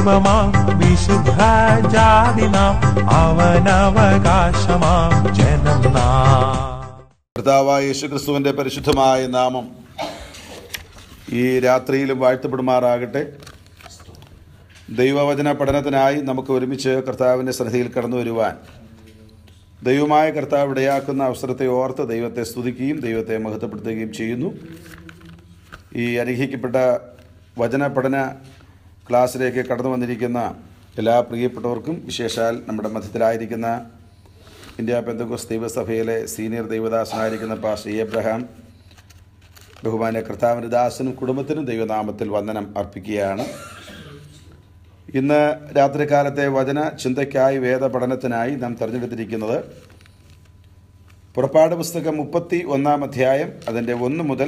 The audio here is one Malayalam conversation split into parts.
ദൈവമാം വിശുദ്ധ ജാതി നാം അവനവകാശമാം ജനം നാം കർത്താവായ യേശുക്രിസ്തുവിൻ്റെ പരിശുദ്ധമായ നാമം ഈ രാത്രിയിലും വാഴ്ത്തപ്പെടുമാറാകട്ടെ ദൈവവചന പഠനത്തിനായി നമുക്ക് ഒരുമിച്ച് കർത്താവിൻ്റെ സന്നിധിയിൽ കടന്നു വരുവാൻ ദൈവമായ കർത്താവ് ഇടയാക്കുന്ന അവസരത്തെ ഓർത്ത് ദൈവത്തെ സ്തുതിക്കുകയും ദൈവത്തെ മഹത്വപ്പെടുത്തുകയും ചെയ്യുന്നു ഈ അനുഗ്രഹിക്കപ്പെട്ട വചന പഠന ക്ലാസ്സിലേക്ക് കടന്നു വന്നിരിക്കുന്ന എല്ലാ പ്രിയപ്പെട്ടവർക്കും വിശേഷാൽ നമ്മുടെ മധ്യത്തിലായിരിക്കുന്ന ഇന്ത്യ പെന്തകോസ് ദൈവസഭയിലെ സീനിയർ ദൈവദാസനായിരിക്കുന്ന പാസ്റ്റർ ഇ. എബ്രഹാം ബഹുമാന്യ കർത്താവിൻ്റെ ദാസനും കുടുംബത്തിനും ദൈവനാമത്തിൽ വന്ദനം അർപ്പിക്കുകയാണ് ഇന്ന് രാത്രികാലത്തെ വചന ചിന്തയ്ക്കായി വേദ പഠനത്തിനായി നാം തിരഞ്ഞെടുത്തിരിക്കുന്നത് പുറപ്പാട് പുസ്തകം മുപ്പത്തി ഒന്നാം അധ്യായം അതിൻ്റെ ഒന്ന് മുതൽ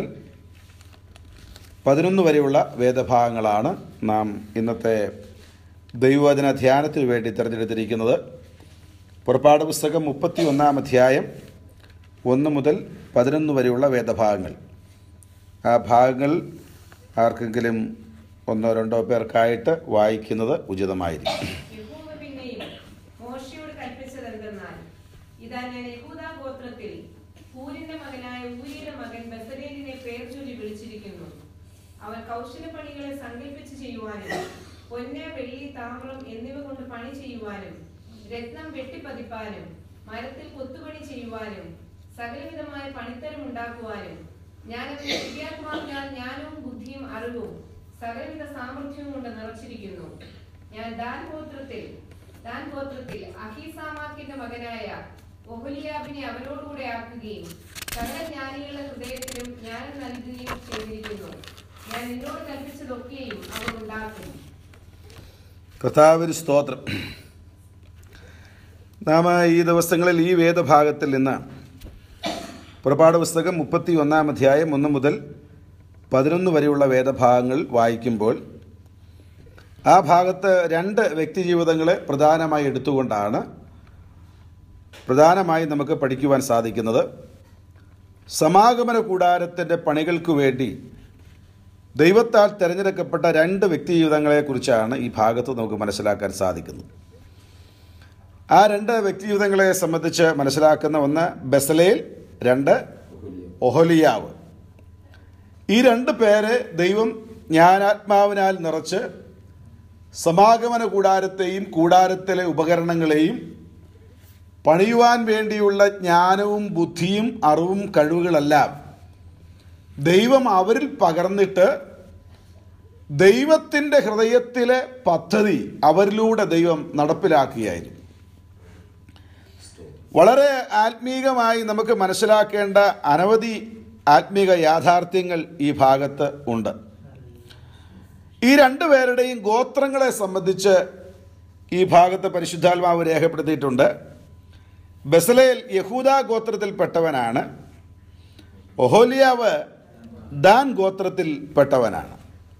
പതിനൊന്ന് വരെയുള്ള വേദഭാഗങ്ങളാണ് നാം ഇന്നത്തെ ദൈവവചന ധ്യാനത്തിന് വേണ്ടി തിരഞ്ഞെടുത്തിരിക്കുന്നത് പുറപ്പാട് പുസ്തകം മുപ്പത്തി ഒന്നാം അധ്യായം ഒന്ന് മുതൽ പതിനൊന്ന് വരെയുള്ള വേദഭാഗങ്ങൾ ആ ഭാഗങ്ങൾ ആർക്കെങ്കിലും ഒന്നോ രണ്ടോ പേർക്കായിട്ട് വായിക്കുന്നത് ഉചിതമായിരിക്കും യഹോവ പിന്നെയും മോശയോട് കൽപ്പിച്ചതെന്തെന്നാൽ ഇതാ ഞാൻ യഹൂദാ ഗോത്രത്തിൽ ഹൂരിന്റെ മകനായ ഊരിയുടെ മകൻ ബസലേലിനെ പേർ ചൊല്ലി വിളിച്ചിരിക്കുന്നു അവൻ കൗശലപ്പണികളെ സങ്കല്പിച്ച് ചെയ്യുവാനും പൊന്ന് വെള്ളി താമ്രം എന്നിവ കൊണ്ട് പണി ചെയ്യുവാനും രത്നം വെട്ടിപ്പതിപ്പാനും മരത്തിൽ കൊത്തുപണി ചെയ്യുവാനും സകലവിധമായ പണിത്തരം ഉണ്ടാക്കുവാനും ഞാൻ അവന്റെ ദിവ്യാത്മാവിനാൽ ജ്ഞാനവും ബുദ്ധിയും അറിവും സകലവിധ സാമർഥ്യവും കൊണ്ട് നിറച്ചിരിക്കുന്നു ഞാൻ ദാൻ ഗോത്രത്തിൽ ദാൻ ഗോത്രത്തിൽ അഹീസാമാക്കിന്റെ മകനായ ഒഹലിയാബിനെ അവരോടുകൂടെ ആക്കുകയും സകല ജ്ഞാനികളുടെ ഹൃദയത്തിലും ജ്ഞാനം നൽകുകയും ചെയ്തിരിക്കുന്നു ഞാൻ നിന്നോട് കൽപ്പിച്ചതൊക്കെയും അവർ ഉണ്ടാക്കും കർത്താവിന് സ്തോത്രം നാം ഈ ദിവസങ്ങളിൽ ഈ വേദഭാഗത്തിൽ നിന്ന് പുറപ്പാട് പുസ്തകം മുപ്പത്തി ഒന്നാം അധ്യായം ഒന്ന് മുതൽ പതിനൊന്ന് വരെയുള്ള വേദഭാഗങ്ങൾ വായിക്കുമ്പോൾ ആ ഭാഗത്ത് രണ്ട് വ്യക്തിജീവിതങ്ങളെ പ്രധാനമായി എടുത്തുകൊണ്ടാണ് പ്രധാനമായി നമുക്ക് പഠിക്കുവാൻ സാധിക്കുന്നത് സമാഗമന കൂടാരത്തിൻ്റെ പണികൾക്ക് വേണ്ടി ദൈവത്താൽ തിരഞ്ഞെടുക്കപ്പെട്ട രണ്ട് വ്യക്തിജീവിതങ്ങളെക്കുറിച്ചാണ് ഈ ഭാഗത്ത് നമുക്ക് മനസ്സിലാക്കാൻ സാധിക്കുന്നത് ആ രണ്ട് വ്യക്തിജീവിതങ്ങളെ സംബന്ധിച്ച് മനസ്സിലാക്കുന്ന ഒന്ന് ബസലേൽ രണ്ട് ഒഹലിയാവ് ഈ രണ്ട് പേരെ ദൈവം ജ്ഞാനാത്മാവിനാൽ നിറച്ച് സമാഗമന കൂടാരത്തെയും കൂടാരത്തിലെ ഉപകരണങ്ങളെയും പണിയുവാൻ വേണ്ടിയുള്ള ജ്ഞാനവും ബുദ്ധിയും അറിവും കഴിവുകളെല്ലാം ദൈവം അവരിൽ പകർന്നിട്ട് ദൈവത്തിൻ്റെ ഹൃദയത്തിലെ പദ്ധതി അവരിലൂടെ ദൈവം നടപ്പിലാക്കുകയായിരുന്നു വളരെ ആത്മീകമായി നമുക്ക് മനസ്സിലാക്കേണ്ട അനവധി ആത്മീക യാഥാർത്ഥ്യങ്ങൾ ഈ ഭാഗത്ത് ഉണ്ട് ഈ രണ്ടു പേരുടെയും ഗോത്രങ്ങളെ സംബന്ധിച്ച് ഈ ഭാഗത്ത് പരിശുദ്ധാത്മാവ് രേഖപ്പെടുത്തിയിട്ടുണ്ട് ബസലേൽ യഹൂദ ഗോത്രത്തിൽപ്പെട്ടവനാണ് ഒഹോലിയാവ് ദാൻ ഗോത്രത്തിൽപ്പെട്ടവനാണ്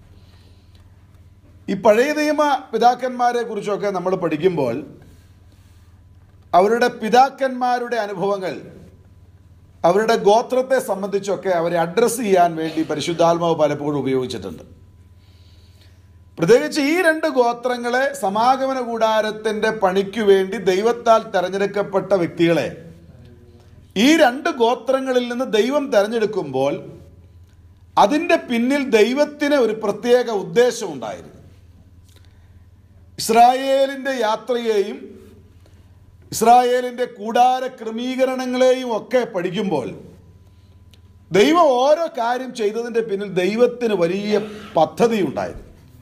ഈ പഴയ നിയമ പിതാക്കന്മാരെ കുറിച്ചൊക്കെ നമ്മൾ പഠിക്കുമ്പോൾ അവരുടെ പിതാക്കന്മാരുടെ അനുഭവങ്ങൾ അവരുടെ ഗോത്രത്തെ സംബന്ധിച്ചൊക്കെ അവരെ അഡ്രസ്സ് ചെയ്യാൻ വേണ്ടി പരിശുദ്ധാത്മാവ് പലപ്പോഴും ഉപയോഗിച്ചിട്ടുണ്ട് പ്രത്യേകിച്ച് ഈ രണ്ട് ഗോത്രങ്ങളെ സമാഗമന കൂടാരത്തിൻ്റെ പണിക്കു വേണ്ടി ദൈവത്താൽ തെരഞ്ഞെടുക്കപ്പെട്ട വ്യക്തികളെ ഈ രണ്ട് ഗോത്രങ്ങളിൽ നിന്ന് ദൈവം തെരഞ്ഞെടുക്കുമ്പോൾ അതിൻ്റെ പിന്നിൽ ദൈവത്തിന് ഒരു പ്രത്യേക ഉദ്ദേശമുണ്ടായിരുന്നു ഇസ്രായേലിൻ്റെ യാത്രയെയും ഇസ്രായേലിൻ്റെ കൂടാര ക്രമീകരണങ്ങളെയും ഒക്കെ പഠിക്കുമ്പോൾ ദൈവം ഓരോ കാര്യം ചെയ്തതിൻ്റെ പിന്നിൽ ദൈവത്തിന് വലിയ പദ്ധതി ഉണ്ടായിരുന്നു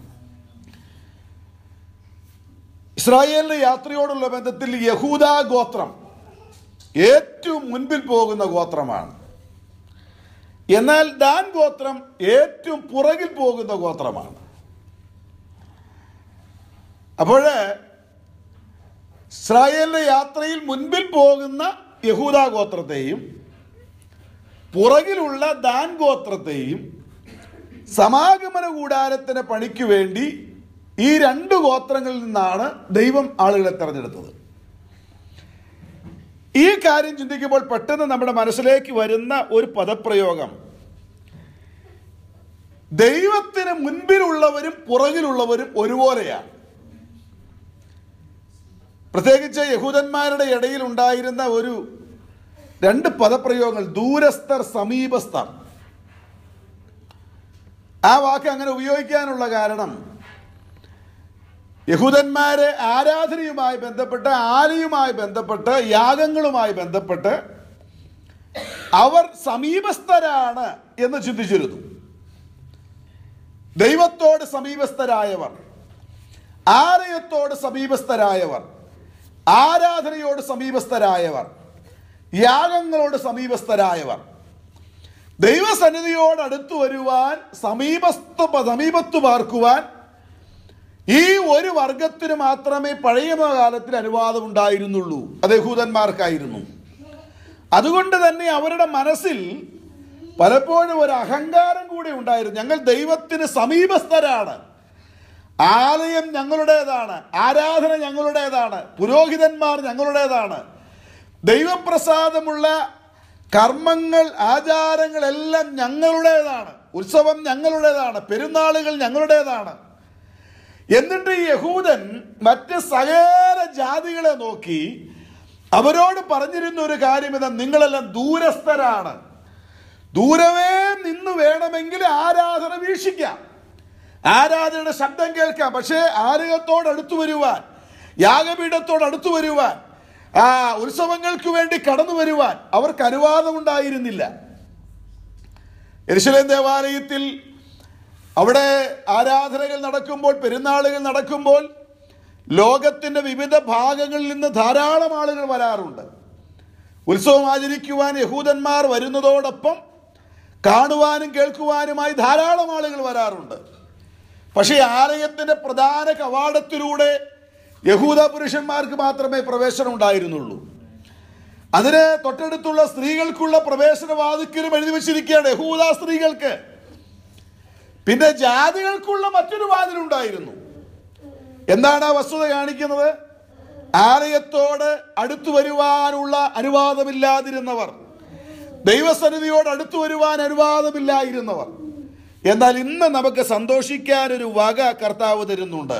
ഇസ്രായേലിന്റെ യാത്രയോടുള്ള ബന്ധത്തിൽ യഹൂദ ഗോത്രം ഏറ്റവും മുൻപിൽ പോകുന്ന ഗോത്രമാണ് എന്നാൽ ദാൻ ഗോത്രം ഏറ്റവും പുറകിൽ പോകുന്ന ഗോത്രമാണ് അപ്പോൾ ഇസ്രായേലിന്റെ യാത്രയിൽ മുൻപിൽ പോകുന്ന യഹൂദ ഗോത്രത്തെയും പുറകിലുള്ള ദാൻ ഗോത്രത്തെയും സമാഗമന കൂടാരത്തിന് പണിക്ക് വേണ്ടി ഈ രണ്ട് ഗോത്രങ്ങളിൽ നിന്നാണ് ദൈവം ആളുകളെ തെരഞ്ഞെടുത്തത് ഈ കാര്യം ചിന്തിക്കുമ്പോൾ പെട്ടെന്ന് നമ്മുടെ മനസ്സിലേക്ക് വരുന്ന ഒരു പദപ്രയോഗം ദൈവത്തിന് മുൻപിലുള്ളവരും പുറകിലുള്ളവരും ഒരുപോലെയാണ് പ്രത്യേകിച്ച് യഹൂദന്മാരുടെ ഇടയിൽ ഉണ്ടായിരുന്ന ഒരു രണ്ട് പദപ്രയോഗങ്ങൾ ദൂരസ്ഥർ സമീപസ്ഥർ ആ വാക്ക് അങ്ങനെ ഉപയോഗിക്കാനുള്ള കാരണം യഹൂദന്മാരെ ആരാധനയുമായി ബന്ധപ്പെട്ട് ആലയുമായി ബന്ധപ്പെട്ട് യാഗങ്ങളുമായി ബന്ധപ്പെട്ട് അവർ സമീപസ്ഥരാണ് എന്ന് ചിന്തിച്ചിരുന്നു ദൈവത്തോട് സമീപസ്ഥരായവർ ആലയത്തോട് സമീപസ്ഥരായവർ ആരാധനയോട് സമീപസ്ഥരായവർ യാഗങ്ങളോട് സമീപസ്ഥരായവർ ദൈവസന്നിധിയോട് അടുത്തു വരുവാൻ സമീപസ്ഥ സമീപത്ത് പാർക്കുവാൻ ഈ ഒരു വർഗത്തിന് മാത്രമേ പഴയ കാലത്തിൽ അനുവാദം ഉണ്ടായിരുന്നുള്ളൂ അത് യഹൂദന്മാർക്കായിരുന്നു അതുകൊണ്ട് തന്നെ അവരുടെ മനസ്സിൽ പലപ്പോഴും ഒരു അഹങ്കാരം കൂടി ഉണ്ടായിരുന്നു ഞങ്ങൾ ദൈവത്തിന് സമീപസ്ഥരാണ് ആലയം ഞങ്ങളുടേതാണ് ആരാധന ഞങ്ങളുടേതാണ് പുരോഹിതന്മാർ ഞങ്ങളുടേതാണ് ദൈവപ്രസാദമുള്ള കർമ്മങ്ങൾ ആചാരങ്ങളെല്ലാം ഞങ്ങളുടേതാണ് ഉത്സവം ഞങ്ങളുടേതാണ് പെരുന്നാളുകൾ ഞങ്ങളുടേതാണ് എന്നിട്ട് ഈ യഹൂദൻ മറ്റ് സകല ജാതികളെ നോക്കി അവരോട് പറഞ്ഞിരുന്ന ഒരു കാര്യം ഇതാ നിങ്ങളെല്ലാം ദൂരസ്ഥരാണ് ദൂരവേ നിന്ന് വേണമെങ്കിൽ ആരാധന വീക്ഷിക്കാം ആരാധനയുടെ ശബ്ദം കേൾക്കാം പക്ഷേ ആലയത്തോട് അടുത്തു വരുവാൻ യാഗപീഠത്തോട് അടുത്തു വരുവാൻ ആ ഉത്സവങ്ങൾക്ക് വേണ്ടി കടന്നു വരുവാൻ അവർക്ക് അനുവാദമുണ്ടായിരുന്നില്ല എരിശലേം ദേവാലയത്തിൽ അവിടെ ആരാധനകൾ നടക്കുമ്പോൾ പെരുന്നാളുകൾ നടക്കുമ്പോൾ ലോകത്തിൻ്റെ വിവിധ ഭാഗങ്ങളിൽ നിന്ന് ധാരാളം ആളുകൾ വരാറുണ്ട് ഉത്സവം ആചരിക്കുവാൻ യഹൂദന്മാർ വരുന്നതോടൊപ്പം കാണുവാനും കേൾക്കുവാനുമായി ധാരാളം ആളുകൾ വരാറുണ്ട് പക്ഷേ ആലയത്തിൻ്റെ പ്രധാന കവാടത്തിലൂടെ യഹൂദ പുരുഷന്മാർക്ക് മാത്രമേ പ്രവേശനം ഉണ്ടായിരുന്നുള്ളൂ അതിന് തൊട്ടടുത്തുള്ള സ്ത്രീകൾക്കുള്ള പ്രവേശന വാതിക്കലും എഴുതി വെച്ചിരിക്കുകയാണ് യഹൂദ സ്ത്രീകൾക്ക് പിന്നെ ജാതികൾക്കുള്ള മറ്റൊരു വാതിലുണ്ടായിരുന്നു എന്താണ് ആ വസ്തുത കാണിക്കുന്നത് ആലയത്തോട് അടുത്തു വരുവാനുള്ള അനുവാദമില്ലാതിരുന്നവർ ദൈവസന്നിധിയോട് അടുത്തു വരുവാൻ അനുവാദമില്ലായിരുന്നവർ എന്നാൽ ഇന്ന് നമുക്ക് സന്തോഷിക്കാൻ ഒരു വക കർത്താവ് തരുന്നുണ്ട്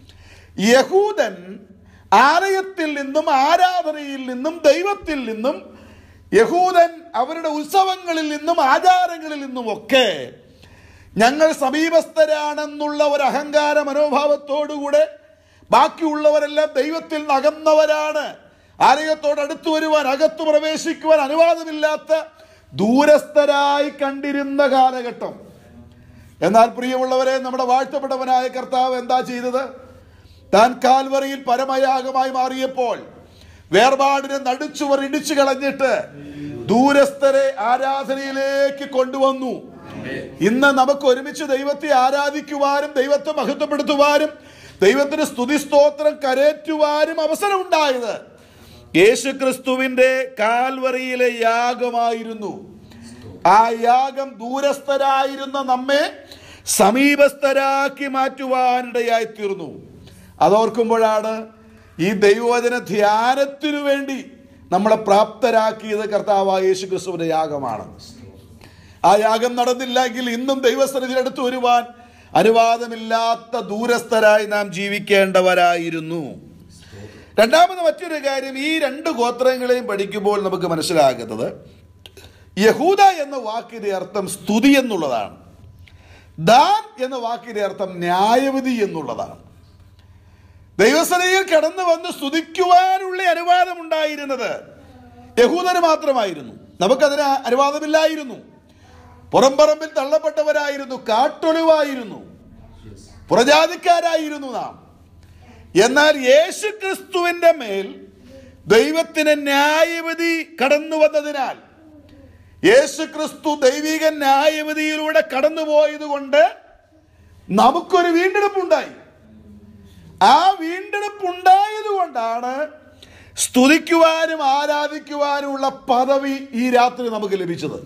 യഹൂദൻ ആലയത്തിൽ നിന്നും ആരാധനയിൽ നിന്നും ദൈവത്തിൽ നിന്നും യഹൂദൻ അവരുടെ ഉത്സവങ്ങളിൽ നിന്നും ആചാരങ്ങളിൽ നിന്നുമൊക്കെ ഞങ്ങൾ സമീപസ്ഥരാണെന്നുള്ള ഒരു അഹങ്കാര മനോഭാവത്തോടുകൂടെ ബാക്കിയുള്ളവരെല്ലാം ദൈവത്തിൽ നിന്ന് അകന്നവരാണ് ആലയത്തോട് അടുത്തു വരുവാൻ അകത്തു പ്രവേശിക്കുവാൻ അനുവാദമില്ലാത്ത ദൂരസ്ഥരായി കണ്ടിരുന്ന കാലഘട്ടം എന്നാൽ പ്രിയമുള്ളവരെ നമ്മുടെ വാഴ്ത്തപ്പെട്ടവനായ കർത്താവ് എന്താ ചെയ്തത് താൻ കാൽവറിയിൽ പരമയാഗമായി മാറിയപ്പോൾ വേർപാടിനെ നടുച്ചുവർ ഇടിച്ചു കളഞ്ഞിട്ട് ദൂരസ്ഥരെ ആരാധനയിലേക്ക് കൊണ്ടുവന്നു ഇന്ന് നമുക്ക് ഒരുമിച്ച് ദൈവത്തെ ആരാധിക്കുവാനും ദൈവത്തെ മഹത്വപ്പെടുത്തുവാനും ദൈവത്തിന് സ്തുതിസ്തോത്രം കരേറ്റുവാനും അവസരമുണ്ടായത് യേശു ക്രിസ്തുവിന്റെ കാൽവറിയിലെ യാഗമായിരുന്നു ആ യാഗം ദൂരസ്ഥരായിരുന്ന നമ്മെ സമീപസ്ഥരാക്കി മാറ്റുവാനിടയായി തീർന്നു അതോർക്കുമ്പോഴാണ് ഈ ദൈവവചന ധ്യാനത്തിനു വേണ്ടി നമ്മളെ പ്രാപ്തരാക്കിയത് കർത്താവായ യേശു ക്രിസ്തുവിന്റെ യാഗമാണ് ആ യാഗം നടന്നില്ലെങ്കിൽ ഇന്നും ദൈവസന്നിധിയിൽ അടുത്ത് വരുവാൻ അനുവാദമില്ലാത്ത ദൂരസ്ഥരായി നാം ജീവിക്കേണ്ടവരായിരുന്നു രണ്ടാമത് മറ്റൊരു കാര്യം ഈ രണ്ട് ഗോത്രങ്ങളെയും പഠിക്കുമ്പോൾ നമുക്ക് മനസ്സിലാകുന്നത് യഹൂദ എന്ന വാക്കിന്റെ അർത്ഥം സ്തുതി എന്നുള്ളതാണ് ദാൻ എന്ന വാക്കിന്റെ അർത്ഥം ന്യായവിധി എന്നുള്ളതാണ് ദൈവസനയിൽ കടന്നു വന്ന് സ്തുതിക്കുവാനുള്ള അനുവാദം ഉണ്ടായിരുന്നത് യഹൂദന് മാത്രമായിരുന്നു നമുക്കതിന് അനുവാദമില്ലായിരുന്നു പുറംപറമ്പിൽ തള്ളപ്പെട്ടവരായിരുന്നു കാട്ടൊളിവായിരുന്നു പുറജാതിക്കാരായിരുന്നു നാം എന്നാൽ യേശു ക്രിസ്തുവിന്റെ മേൽ ദൈവത്തിന് ന്യായവിധി കടന്നു വന്നതിനാൽ യേശു ക്രിസ്തു ദൈവിക ന്യായവിധിയിലൂടെ കടന്നുപോയത് കൊണ്ട് നമുക്കൊരു വീണ്ടെടുപ്പുണ്ടായി ആ വീണ്ടെടുപ്പുണ്ടായത് കൊണ്ടാണ് സ്തുതിക്കുവാനും ആരാധിക്കുവാനുമുള്ള പദവി ഈ രാത്രി നമുക്ക് ലഭിച്ചത്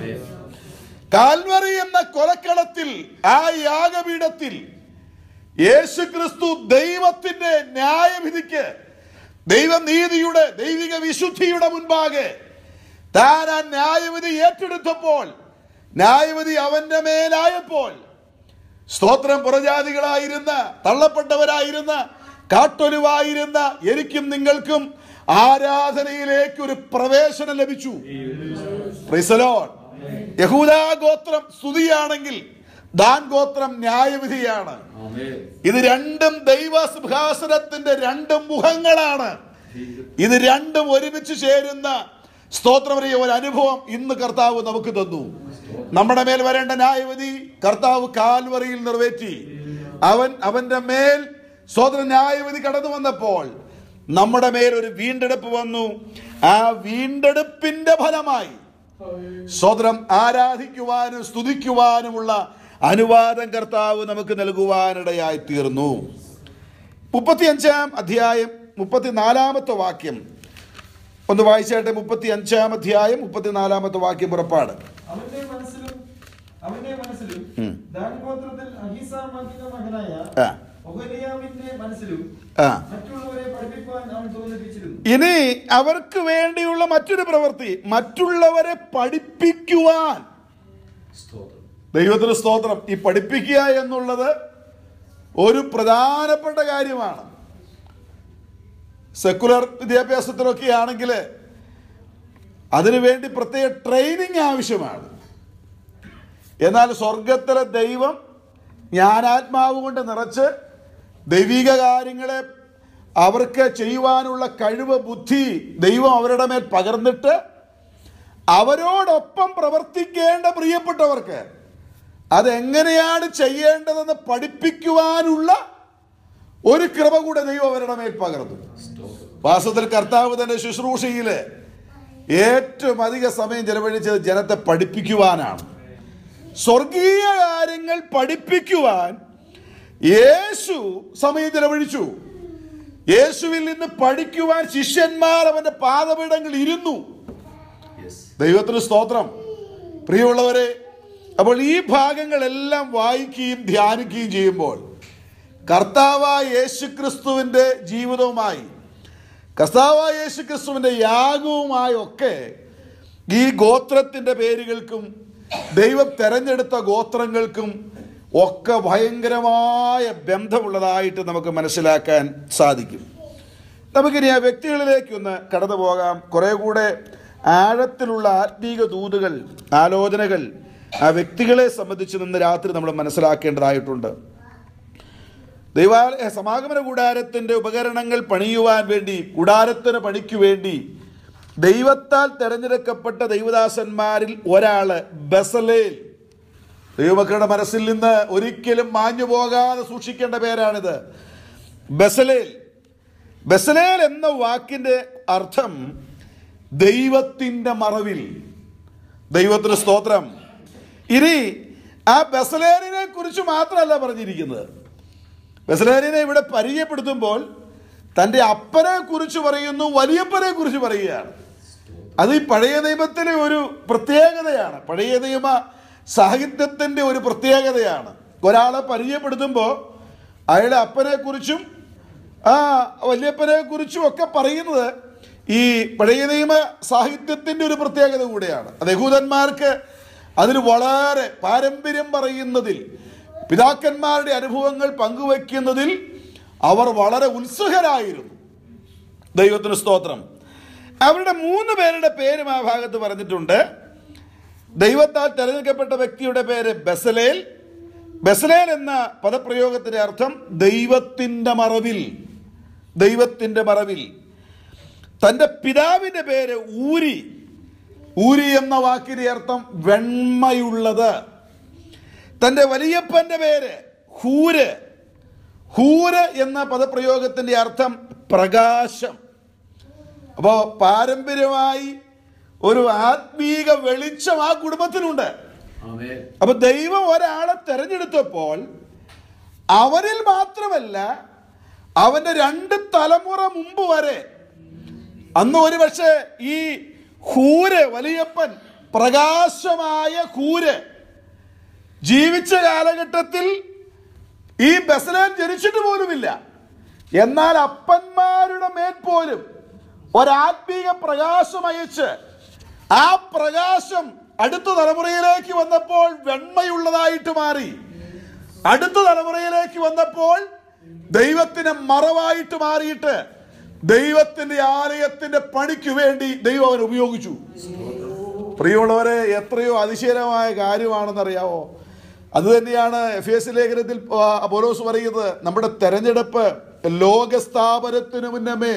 കാൽവറി എന്ന കൊലക്കളത്തിൽ ആ യാഗപീഠത്തിൽ യേശു ക്രിസ്തു ദൈവത്തിന്റെ ന്യായവിധിക്ക് ദൈവനീതിയുടെ ദൈവിക വിശുദ്ധിയുടെ മുൻപാകെ താൻ ആ ന്യായവിധി ഏറ്റെടുത്തപ്പോൾ ന്യായവിധി അവന്റെ മേലായപ്പോൾ സ്തോത്രം പുറജാതികളായിരുന്ന തള്ളപ്പെട്ടവരായിരുന്ന കാട്ടൊലിവായിരുന്ന എനിക്കും നിങ്ങൾക്കും ആരാധനയിലേക്ക് ഒരു പ്രവേശനം ലഭിച്ചു Praise the Lord. യഹൂദാ ഗോത്രം സ്തുതിയാണെങ്കിൽ ദാൻ ഗോത്രം ന്യായവിധിയാണ് ഇത് രണ്ടും ദൈവ സിംഹാസനത്തിന്റെ രണ്ട് മുഖങ്ങളാണ് ഇത് രണ്ടും ഒരുമിച്ച് ചേരുന്ന സ്തോത്രമറിയ ഒരു അനുഭവം ഇന്ന് കർത്താവ് നമുക്ക് തന്നു നമ്മുടെ മേൽ വരേണ്ട ന്യായവിധി കർത്താവ് കാൽവറിയിൽ നിറവേറ്റി അവൻ അവന്റെ മേൽ സ്വതന്ത്ര ന്യായവിധി കടന്നു വന്നപ്പോൾ നമ്മുടെ മേൽ ഒരു വീണ്ടെടുപ്പ് വന്നു ആ വീണ്ടെടുപ്പിന്റെ ഫലമായി സ്വതന്ത്രം ആരാധിക്കുവാനും സ്തുതിക്കുവാനുമുള്ള അനുവാദം കർത്താവ് നമുക്ക് നൽകുവാനിടയായി തീർന്നു മുപ്പത്തിയഞ്ചാം അധ്യായം മുപ്പത്തിനാലാമത്തെ വാക്യം ഒന്ന് വായിച്ചാട്ടെ മുപ്പത്തി അഞ്ചാം അധ്യായം മുപ്പത്തിനാലാമത്തെ വാക്യം പുറപ്പാട് അവന്റെ മനസ്സിലും അവന്റെ മനസ്സിലും ഉം. ദാൻ ഗോത്രത്തിൽ അഹീസാമാക്കിന്റെ മകനായ ആ. ഒഹലിയാവിന്റെ മനസ്സിലും ആ മറ്റുള്ളവരെ പഠിപ്പിക്കുവാൻ അവൻ തോന്നിപ്പിച്ചിരുന്നു ഇനി അവർക്ക് വേണ്ടിയുള്ള മറ്റൊരു പ്രവൃത്തി മറ്റുള്ളവരെ പഠിപ്പിക്കുവാൻ ദൈവത്തിന് സ്തോത്രം ഈ പഠിപ്പിക്കുക എന്നുള്ളത് ഒരു പ്രധാനപ്പെട്ട കാര്യമാണ് സെക്കുലർ വിദ്യാഭ്യാസത്തിലൊക്കെ ആണെങ്കിൽ അതിനുവേണ്ടി പ്രത്യേക ട്രെയിനിങ് ആവശ്യമാണ് എന്നാൽ സ്വർഗത്തിലെ ദൈവം ജ്ഞാനാത്മാവ് കൊണ്ട് നിറച്ച് ദൈവിക കാര്യങ്ങളെ അവർക്ക് ചെയ്യുവാനുള്ള കഴിവ് ബുദ്ധി ദൈവം അവരുടെ മേൽ പകർന്നിട്ട് അവരോടൊപ്പം പ്രവർത്തിക്കേണ്ട പ്രിയപ്പെട്ടവർക്ക് അതെങ്ങനെയാണ് ചെയ്യേണ്ടതെന്ന് പഠിപ്പിക്കുവാനുള്ള ഒരു കൃപ കൂടെ ദൈവം അവരുടെ മേൽ പകർന്നു വാസ്തവത്തിൽ കർത്താവ് തന്റെ ശുശ്രൂഷയിൽ ഏറ്റവും അധിക സമയം ചെലവഴിച്ചത് ജനത്തെ പഠിപ്പിക്കുവാനാണ് സ്വർഗീയ കാര്യങ്ങൾ പഠിപ്പിക്കുവാൻ യേശു സമയം ചെലവഴിച്ചു യേശുവിൽ നിന്ന് പഠിക്കുവാൻ ശിഷ്യന്മാർ അവന്റെ പാദപീഠങ്ങളിൽ ഇരുന്നു ദൈവത്തിന് സ്തോത്രം പ്രിയമുള്ളവരെ അപ്പോൾ ഈ ഭാഗങ്ങളെല്ലാം വായിക്കുകയും ധ്യാനിക്കുകയും ചെയ്യുമ്പോൾ കർത്താവായ യേശുക്രിസ്തുവിൻ്റെ ജീവിതവുമായി കർത്താവായ യേശുക്രിസ്തുവിൻ്റെ യാഗവുമായി ഒക്കെ ഈ ഗോത്രത്തിൻ്റെ പേരുകൾക്കും ദൈവം തെരഞ്ഞെടുത്ത ഗോത്രങ്ങൾക്കും ഒക്കെ ഭയങ്കരമായ ബന്ധമുള്ളതായിട്ട് നമുക്ക് മനസ്സിലാക്കാൻ സാധിക്കും നമുക്കിനി ആ വ്യക്തികളിലേക്ക് ഒന്ന് കടന്നു പോകാം കുറെ കൂടെ ആഴത്തിലുള്ള ആത്മീക ദൂതുകൾ ആലോചനകൾ ആ വ്യക്തികളെ സംബന്ധിച്ച് നിന്ന് രാത്രി നമ്മൾ മനസ്സിലാക്കേണ്ടതായിട്ടുണ്ട് ദൈവാലയ സമാഗമന കൂടാരത്തിന്റെ ഉപകരണങ്ങൾ പണിയുവാൻ വേണ്ടി കൂടാരത്തിന് പണിക്ക് വേണ്ടി ദൈവത്താൽ തെരഞ്ഞെടുക്കപ്പെട്ട ദൈവദാസന്മാരിൽ ഒരാള് ബസലേൽ ദൈവമക്കളുടെ മനസ്സിൽ നിന്ന് ഒരിക്കലും മാഞ്ഞു പോകാതെ സൂക്ഷിക്കേണ്ട പേരാണിത് ബസലേൽ ബസലേൽ എന്ന വാക്കിന്റെ അർത്ഥം ദൈവത്തിന്റെ മറവിൽ ദൈവത്തിന് സ്തോത്രം ഇനി ആ ബസലേലിനെ കുറിച്ച് മാത്രമല്ല പറഞ്ഞിരിക്കുന്നത് ബസലേലിനെ ഇവിടെ പരിചയപ്പെടുത്തുമ്പോൾ തൻ്റെ അപ്പനെ കുറിച്ച് പറയുന്നു വലിയപ്പനെ കുറിച്ച് പറയുകയാണ് അത് ഈ പഴയ നിയമത്തിലെ ഒരു പ്രത്യേകതയാണ് പഴയ നിയമ സാഹിത്യത്തിൻ്റെ ഒരു പ്രത്യേകതയാണ് ഒരാളെ പരിചയപ്പെടുത്തുമ്പോൾ അയാളുടെ അപ്പനെ കുറിച്ചും ആ വല്യപ്പനെ കുറിച്ചും ഒക്കെ പറയുന്നത് ഈ പഴയ നിയമ സാഹിത്യത്തിൻ്റെ ഒരു പ്രത്യേകത കൂടെയാണ് അത് യഹൂദന്മാർക്ക് അതിന് വളരെ പാരമ്പര്യം പറയുന്നതിൽ പിതാക്കന്മാരുടെ അനുഭവങ്ങൾ പങ്കുവയ്ക്കുന്നതിൽ അവർ വളരെ ഉത്സുകരായിരുന്നു ദൈവത്തിന് സ്തോത്രം അവരുടെ മൂന്ന് പേരുടെ പേരും ആ ഭാഗത്ത് പറഞ്ഞിട്ടുണ്ട് ദൈവത്താൽ തെരഞ്ഞെടുക്കപ്പെട്ട വ്യക്തിയുടെ പേര് ബസലേൽ ബസലേൽ എന്ന പദപ്രയോഗത്തിന്റെ അർത്ഥം ദൈവത്തിന്റെ മറവിൽ ദൈവത്തിന്റെ മറവിൽ തന്റെ പിതാവിന്റെ പേര് ഊരി ഊരി എന്ന വാക്കിന്റെ അർത്ഥം വെണ്മയുള്ളത് തന്റെ വലിയപ്പന്റെ പേര് ഹൂര് ഹൂര് എന്ന പദപ്രയോഗത്തിന്റെ അർത്ഥം പ്രകാശം അപ്പോ പാരമ്പര്യമായി ഒരു ആത്മീക വെളിച്ചം ആ കുടുംബത്തിനുണ്ട് അപ്പൊ ദൈവം ഒരാളെ തെരഞ്ഞെടുത്തപ്പോൾ അവരിൽ മാത്രമല്ല അവന്റെ രണ്ട് തലമുറ മുമ്പ് വരെ അന്ന് ഒരു പക്ഷേ ഈ ഹൂര് വലിയപ്പൻ പ്രകാശമായ ഹൂര് ജീവിച്ച കാലഘട്ടത്തിൽ ഈ ബസലേൻ ജനിച്ചിട്ട് പോലുമില്ല എന്നാൽ അപ്പന്മാരുടെ മേൽ പോലും ഒരാത്മീക പ്രകാശം അയച്ച് ആ പ്രകാശം അടുത്ത തലമുറയിലേക്ക് വന്നപ്പോൾ വെണ്മയുള്ളതായിട്ട് മാറി അടുത്ത തലമുറയിലേക്ക് വന്നപ്പോൾ ദൈവത്തിന് മറവായിട്ട് മാറിയിട്ട് ദൈവത്തിന്റെ ആലയത്തിന്റെ പണിക്ക് വേണ്ടി ദൈവം അവൻ ഉപയോഗിച്ചു പ്രിയമുള്ളവരെ എത്രയോ അതിശയകരമായ കാര്യമാണെന്നറിയാവോ അത് തന്നെയാണ് എഫ് എസ് ലേഖനത്തിൽ ആ, പൗലോസ് പറയുന്നത് നമ്മുടെ തെരഞ്ഞെടുപ്പ് ലോകസ്ഥാപനത്തിനു മുന്നമേ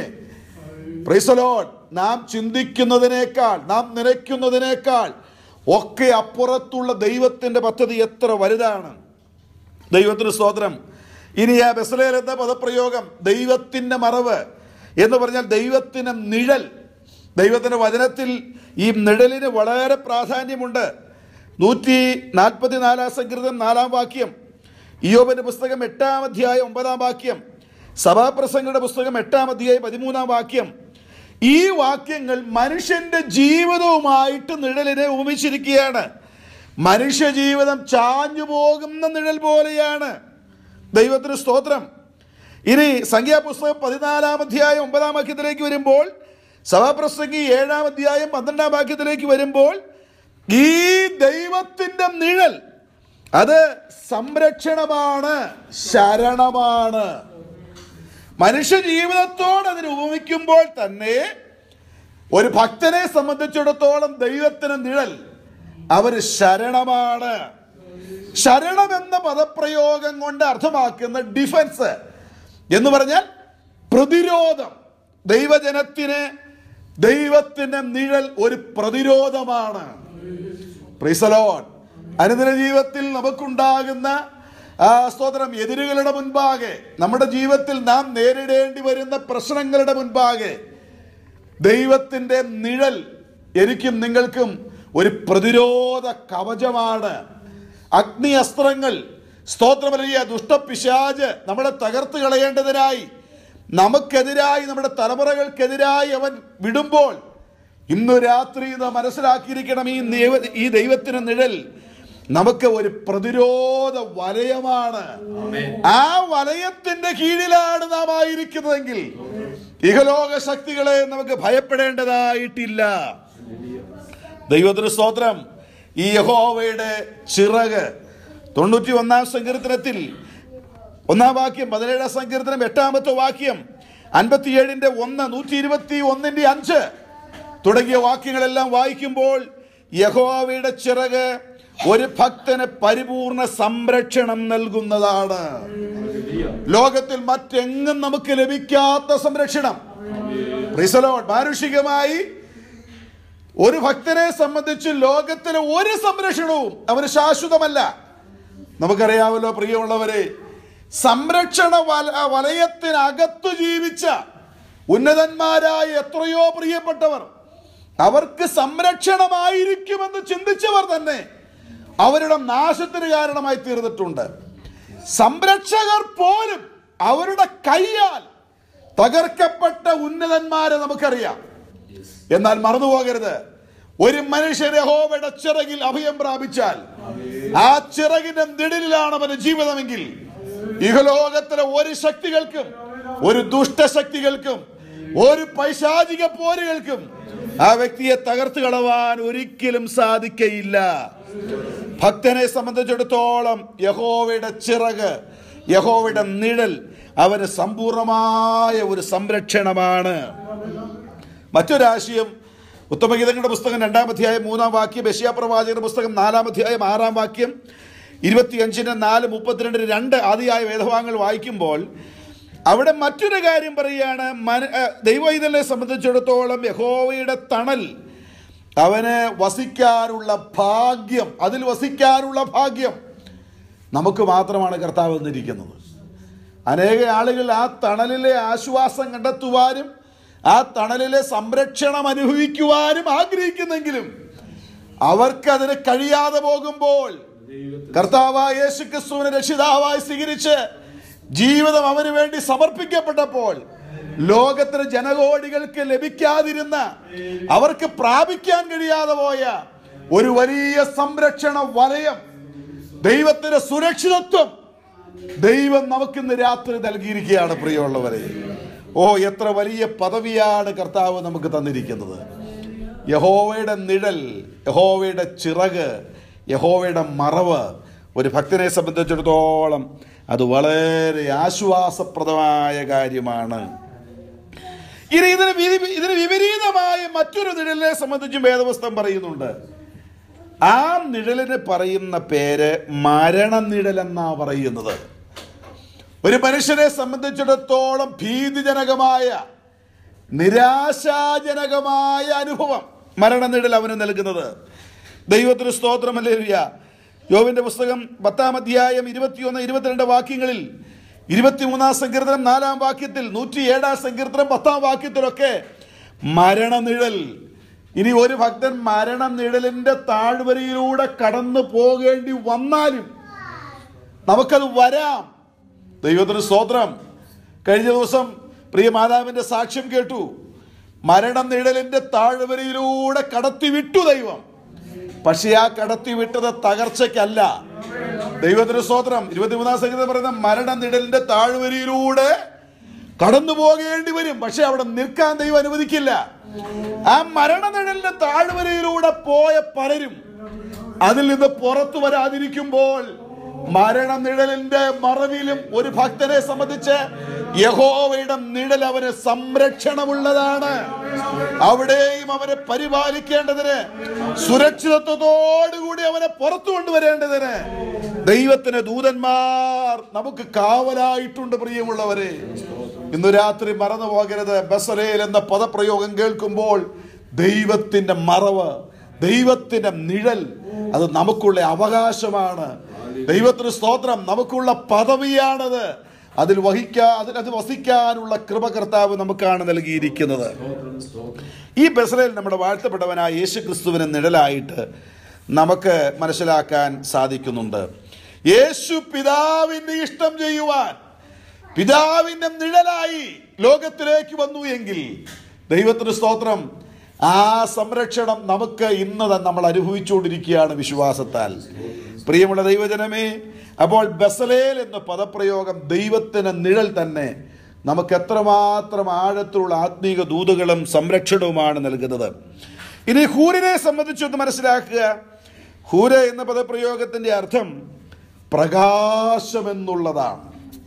പ്രൈസലോൺ നാം ചിന്തിക്കുന്നതിനേക്കാൾ നാം നിലയ്ക്കുന്നതിനേക്കാൾ ഒക്കെ അപ്പുറത്തുള്ള ദൈവത്തിന്റെ പദ്ധതി എത്ര വലുതാണ് ദൈവത്തിന് സ്തോത്രം ഇനി ആ ബെസലേൽ എന്ന പദപ്രയോഗം ദൈവത്തിന്റെ മറവ് എന്ന് പറഞ്ഞാൽ ദൈവത്തിന് നിഴൽ ദൈവത്തിന്റെ വചനത്തിൽ ഈ നിഴലിന് വളരെ പ്രാധാന്യമുണ്ട് നൂറ്റി നാൽപ്പത്തി നാലാം സംകൃതം നാലാം വാക്യം ഇയോബിന്റെ പുസ്തകം എട്ടാം അധ്യായം ഒമ്പതാം വാക്യം സഭാപ്രസംഗയുടെ പുസ്തകം എട്ടാം അധ്യായം പതിമൂന്നാം വാക്യം ഈ വാക്യങ്ങൾ മനുഷ്യന്റെ ജീവിതവുമായിട്ട് നിഴലിനെ ഉപമിച്ചിരിക്കുകയാണ് മനുഷ്യ ജീവിതം ചാഞ്ഞു പോകുന്ന നിഴൽ പോലെയാണ് ദൈവത്തിന് സ്തോത്രം ഇനി സംഖ്യാപുസ്തകം പതിനാലാം അധ്യായം ഒമ്പതാം വാക്യത്തിലേക്ക് വരുമ്പോൾ സഭാപ്രസംഗി ഏഴാം അധ്യായം പന്ത്രണ്ടാം വാക്യത്തിലേക്ക് വരുമ്പോൾ ഈ ദൈവത്തിന്റെ നിഴൽ അത് സംരക്ഷണമാണ് ശരണമാണ് മനുഷ്യ ജീവിതത്തോട് അതിന് ഉപമിക്കുമ്പോൾ തന്നെ ഒരു ഭക്തനെ സംബന്ധിച്ചിടത്തോളം ദൈവത്തിന് നിഴൽ അവർ ശരണമാണ് ശരണം എന്ന പദപ്രയോഗം കൊണ്ട് അർത്ഥമാക്കുന്ന ഡിഫൻസ് എന്ന് പറഞ്ഞാൽ പ്രതിരോധം ദൈവജനത്തിന് ദൈവത്തിന്റെ നിഴൽ ഒരു പ്രതിരോധമാണ് പ്രിസലോൺ അനുദിന ജീവിതത്തിൽ നമുക്കുണ്ടാകുന്ന ആ സ്തോത്രം എതിരുകളുടെ മുൻപാകെ നമ്മുടെ ജീവിതത്തിൽ നാം നേരിടേണ്ടി വരുന്ന പ്രശ്നങ്ങളുടെ മുൻപാകെ ദൈവത്തിൻ്റെ നിഴൽ എനിക്കും നിങ്ങൾക്കും ഒരു പ്രതിരോധ കവചമാണ് അഗ്നി അസ്ത്രങ്ങൾ സ്തോത്രമലിയ ദുഷ്ടപിശാജ് നമ്മളെ തകർത്ത് കളയേണ്ടതിനായി നമുക്കെതിരായി നമ്മുടെ തലമുറകൾക്കെതിരായി അവൻ വിടുമ്പോൾ ഇന്നു രാത്രി നാം മനസ്സിലാക്കിയിരിക്കണം ഈ ദൈവ ഈ ദൈവത്തിന് നിഴൽ നമുക്ക് ഒരു പ്രതിരോധ വലയമാണ് ആ വലയത്തിന്റെ കീഴിലാണ് നാം ആയിരിക്കുന്നതെങ്കിൽ ഇഹലോക ശക്തികളെ നമുക്ക് ഭയപ്പെടേണ്ടതായിട്ടില്ല ദൈവത്തിന് സ്തോത്രം ഈ യഹോവയുടെ ചിറക് തൊണ്ണൂറ്റി ഒന്നാം സങ്കീർത്തനത്തിൽ ഒന്നാം വാക്യം പതിനേഴാം സങ്കീർത്തനം എട്ടാമത്തെ വാക്യം അൻപത്തിയേഴിന്റെ ഒന്ന് നൂറ്റി ഇരുപത്തി ഒന്നിന്റെ അഞ്ച് തുടങ്ങിയ വാക്യങ്ങളെല്ലാം വായിക്കുമ്പോൾ യഹോവയുടെ ചിറക് ഒരു ഭക്തന് പരിപൂർണ സംരക്ഷണം നൽകുന്നതാണ് ലോകത്തിൽ മറ്റെങ്ങും നമുക്ക് ലഭിക്കാത്ത സംരക്ഷണം റിസലോൺ മാനുഷികമായി ഒരു ഭക്തനെ സംബന്ധിച്ച് ലോകത്തിലെ ഒരു സംരക്ഷണവും അവന് ശാശ്വതമല്ല നമുക്കറിയാമല്ലോ പ്രിയമുള്ളവരെ സംരക്ഷണ വല വലയത്തിനകത്തു ജീവിച്ച ഉന്നതന്മാരായ എത്രയോ പ്രിയപ്പെട്ടവർ അവർക്ക് സംരക്ഷണമായിരിക്കുമെന്ന് ചിന്തിച്ചവർ തന്നെ അവരുടെ നാശത്തിന് കാരണമായി തീർന്നിട്ടുണ്ട് സംരക്ഷകർ പോലും അവരുടെ കൈയാൽ തകർക്കപ്പെട്ട ഉന്നതന്മാരെ നമുക്കറിയാം എന്നാൽ മറന്നുപോകരുത് ഒരു മനുഷ്യൻ യഹോവയുടെ ചിറകിൽ അഭയം പ്രാപിച്ചാൽ ആ ചിറകിന്റെ നിഴലിലാണ് അവന്റെ ജീവിതമെങ്കിൽ ഇഹലോകത്തിലെ ഒരു ശക്തികൾക്കും ഒരു ദുഷ്ടശക്തികൾക്കും ഒരു പൈശാചിക പോരുകൾക്കും ആ വ്യക്തിയെ തകർത്ത് കളവാൻ ഒരിക്കലും സാധിക്കയില്ല ഭക്തനെ സംബന്ധിച്ചിടത്തോളം യഹോവയുടെ ചിറക് യഹോവയുടെ നിഴൽ അവന് സമ്പൂർണമായ ഒരു സംരക്ഷണമാണ് മറ്റൊരാശയം ഉത്തമഗീതങ്ങളുടെ പുസ്തകം രണ്ടാം അധ്യായം മൂന്നാം വാക്യം ബഷിയാപ്രവാചകന്റെ പുസ്തകം നാലാം അധ്യായം ആറാം വാക്യം ഇരുപത്തിയഞ്ചിന് നാല് മുപ്പത്തിരണ്ടിന് രണ്ട് ആദിയായ വേദഭാഗങ്ങൾ വായിക്കുമ്പോൾ അവിടെ മറ്റൊരു കാര്യം പറയുകയാണ് മന ദൈവൈതലിനെ സംബന്ധിച്ചിടത്തോളം യഹോവയുടെ തണൽ അവന് വസിക്കാനുള്ള ഭാഗ്യം അതിൽ വസിക്കാനുള്ള ഭാഗ്യം നമുക്ക് മാത്രമാണ് കർത്താവ് തന്നിരിക്കുന്നത് അനേക ആളുകൾ ആ തണലിലെ ആശ്വാസം കണ്ടെത്തുവാനും ആ തണലിലെ സംരക്ഷണം അനുഭവിക്കുവാനും ആഗ്രഹിക്കുന്നെങ്കിലും അവർക്കതിന് കഴിയാതെ പോകുമ്പോൾ കർത്താവായ യേശു ക്രിസ്തുവിനെ രക്ഷിതാവായി സ്വീകരിച്ച് ജീവിതം അവന് വേണ്ടി സമർപ്പിക്കപ്പെട്ടപ്പോൾ ലോകത്തിന് ജനകോടികൾക്ക് ലഭിക്കാതിരുന്ന അവർക്ക് പ്രാപിക്കാൻ കഴിയാതെ പോയ ഒരു വലിയ സംരക്ഷണ വലയം ദൈവത്തിന്റെ സുരക്ഷിതത്വം ദൈവം നമുക്കിന്ന് രാത്രി നൽകിയിരിക്കുകയാണ് പ്രിയമുള്ളവരെ ഓ എത്ര വലിയ പദവിയാണ് കർത്താവ് നമുക്ക് തന്നിരിക്കുന്നത് യഹോവയുടെ നിഴൽ യഹോവയുടെ ചിറക് യഹോവയുടെ മറവ് ഒരു ഭക്തനെ സംബന്ധിച്ചിടത്തോളം അത് വളരെ ആശ്വാസപ്രദമായ കാര്യമാണ് ഇനി ഇതിന് വി- ഇതിന് വിപരീതമായ മറ്റൊരു നിഴലിനെ സംബന്ധിച്ചും വേദപുസ്തകം പറയുന്നുണ്ട് ആ നിഴലിന് പറയുന്ന പേര് മരണനിഴൽ എന്നാ പറയുന്നത് ഒരു മനുഷ്യനെ സംബന്ധിച്ചിടത്തോളം ഭീതിജനകമായ നിരാശാജനകമായ അനുഭവം മരണനിഴൽ അവന് നൽകുന്നത് ദൈവത്തിന് സ്തോത്രമല്ലേ യോവിന്റെ പുസ്തകം പത്താം അധ്യായം ഇരുപത്തിയൊന്ന് ഇരുപത്തിരണ്ട് വാക്യങ്ങളിൽ ഇരുപത്തിമൂന്നാം സങ്കീർത്തനം നാലാം വാക്യത്തിൽ നൂറ്റി ഏഴാം സങ്കീർത്തനം പത്താം വാക്യത്തിലൊക്കെ മരണനിഴൽ ഇനി ഒരു ഭക്തൻ മരണനിഴലിന്റെ താഴ്വരയിലൂടെ കടന്നു പോകേണ്ടി വന്നാലും നമുക്കത് വരാം ദൈവത്തിന് സ്തോത്രം കഴിഞ്ഞ ദിവസം പ്രിയ മാതാവിന്റെ സാക്ഷ്യം കേട്ടു മരണം നിഴലിന്റെ താഴ്വരയിലൂടെ കടത്തി വിട്ടു ദൈവം പക്ഷെ ആ കടത്തി വിട്ടത് തകർച്ചയ്ക്കല്ല ദൈവത്തിന് സ്തോത്രം ഇരുപത്തിമൂന്നാം സംഗീതം പറയുന്ന മരണ നിഴലിന്റെ താഴ്വരയിലൂടെ കടന്നു പോകേണ്ടി വരും പക്ഷെ അവിടെ നിൽക്കാൻ ദൈവം അനുവദിക്കില്ല ആ മരണനിഴലിന്റെ താഴ്വരയിലൂടെ പോയ പലരും അതിൽ നിന്ന് പുറത്തു വരാതിരിക്കുമ്പോൾ മരണനിഴലിന്റെ മറവിലും ഒരു ഭക്തനെ സംബന്ധിച്ച് യഹോവയുടെ നിഴൽ അവന് സംരക്ഷണമുള്ളതാണ് അവിടെയും അവനെ പരിപാലിക്കേണ്ടതിന് സുരക്ഷിതത്വത്തോടുകൂടി അവനെ പുറത്തു കൊണ്ടുവരേണ്ടതിന് ദൈവത്തിന് ദൂതന്മാർ നമുക്ക് കാവലായിട്ടുണ്ട് പ്രിയമുള്ളവരെ ഇന്ന് രാത്രി മറന്നു പോകരുത് ബസലേൽ എന്ന പദപ്രയോഗം കേൾക്കുമ്പോൾ ദൈവത്തിന്റെ മറവ് ദൈവത്തിന്റെ നിഴൽ അത് നമുക്കുള്ള അവകാശമാണ് ദൈവത്തിന് സ്തോത്രം നമുക്കുള്ള പദവിയാണത് അതിൽ വഹിക്കാ അതിൽ അത് വസിക്കാനുള്ള കൃപ കർത്താവ് നമുക്കാണ് നൽകിയിരിക്കുന്നത് ഈ ബസ്രയിൽ നമ്മുടെ വാഴ്ത്തപ്പെട്ടവനായ യേശു ക്രിസ്തുവിന് നിഴലായിട്ട് നമുക്ക് മനസ്സിലാക്കാൻ സാധിക്കുന്നുണ്ട് യേശു പിതാവിന്റെ ഇഷ്ടം ചെയ്യുവാൻ പിതാവിന്റെ നിഴലായി ലോകത്തിലേക്ക് വന്നു എങ്കിൽ ദൈവത്തിന് സ്തോത്രം ആ സംരക്ഷണം നമുക്ക് ഇന്ന് തന്നെ നമ്മൾ അനുഭവിച്ചുകൊണ്ടിരിക്കുകയാണ് വിശ്വാസത്താൽ പ്രിയമുള്ള ദൈവജനമേ അപ്പോൾ ബസലേൽ എന്ന പദപ്രയോഗം ദൈവത്തിന് നിഴൽ തന്നെ നമുക്ക് എത്രമാത്രം ആഴത്തിലുള്ള ആത്മീക ദൂതുകളും സംരക്ഷണവുമാണ് നൽകുന്നത് ഇനി ഹൂരിനെ സംബന്ധിച്ചൊന്ന് മനസ്സിലാക്കുക ഹൂര എന്ന പദപ്രയോഗത്തിന്റെ അർത്ഥം പ്രകാശം എന്നുള്ളതാണ്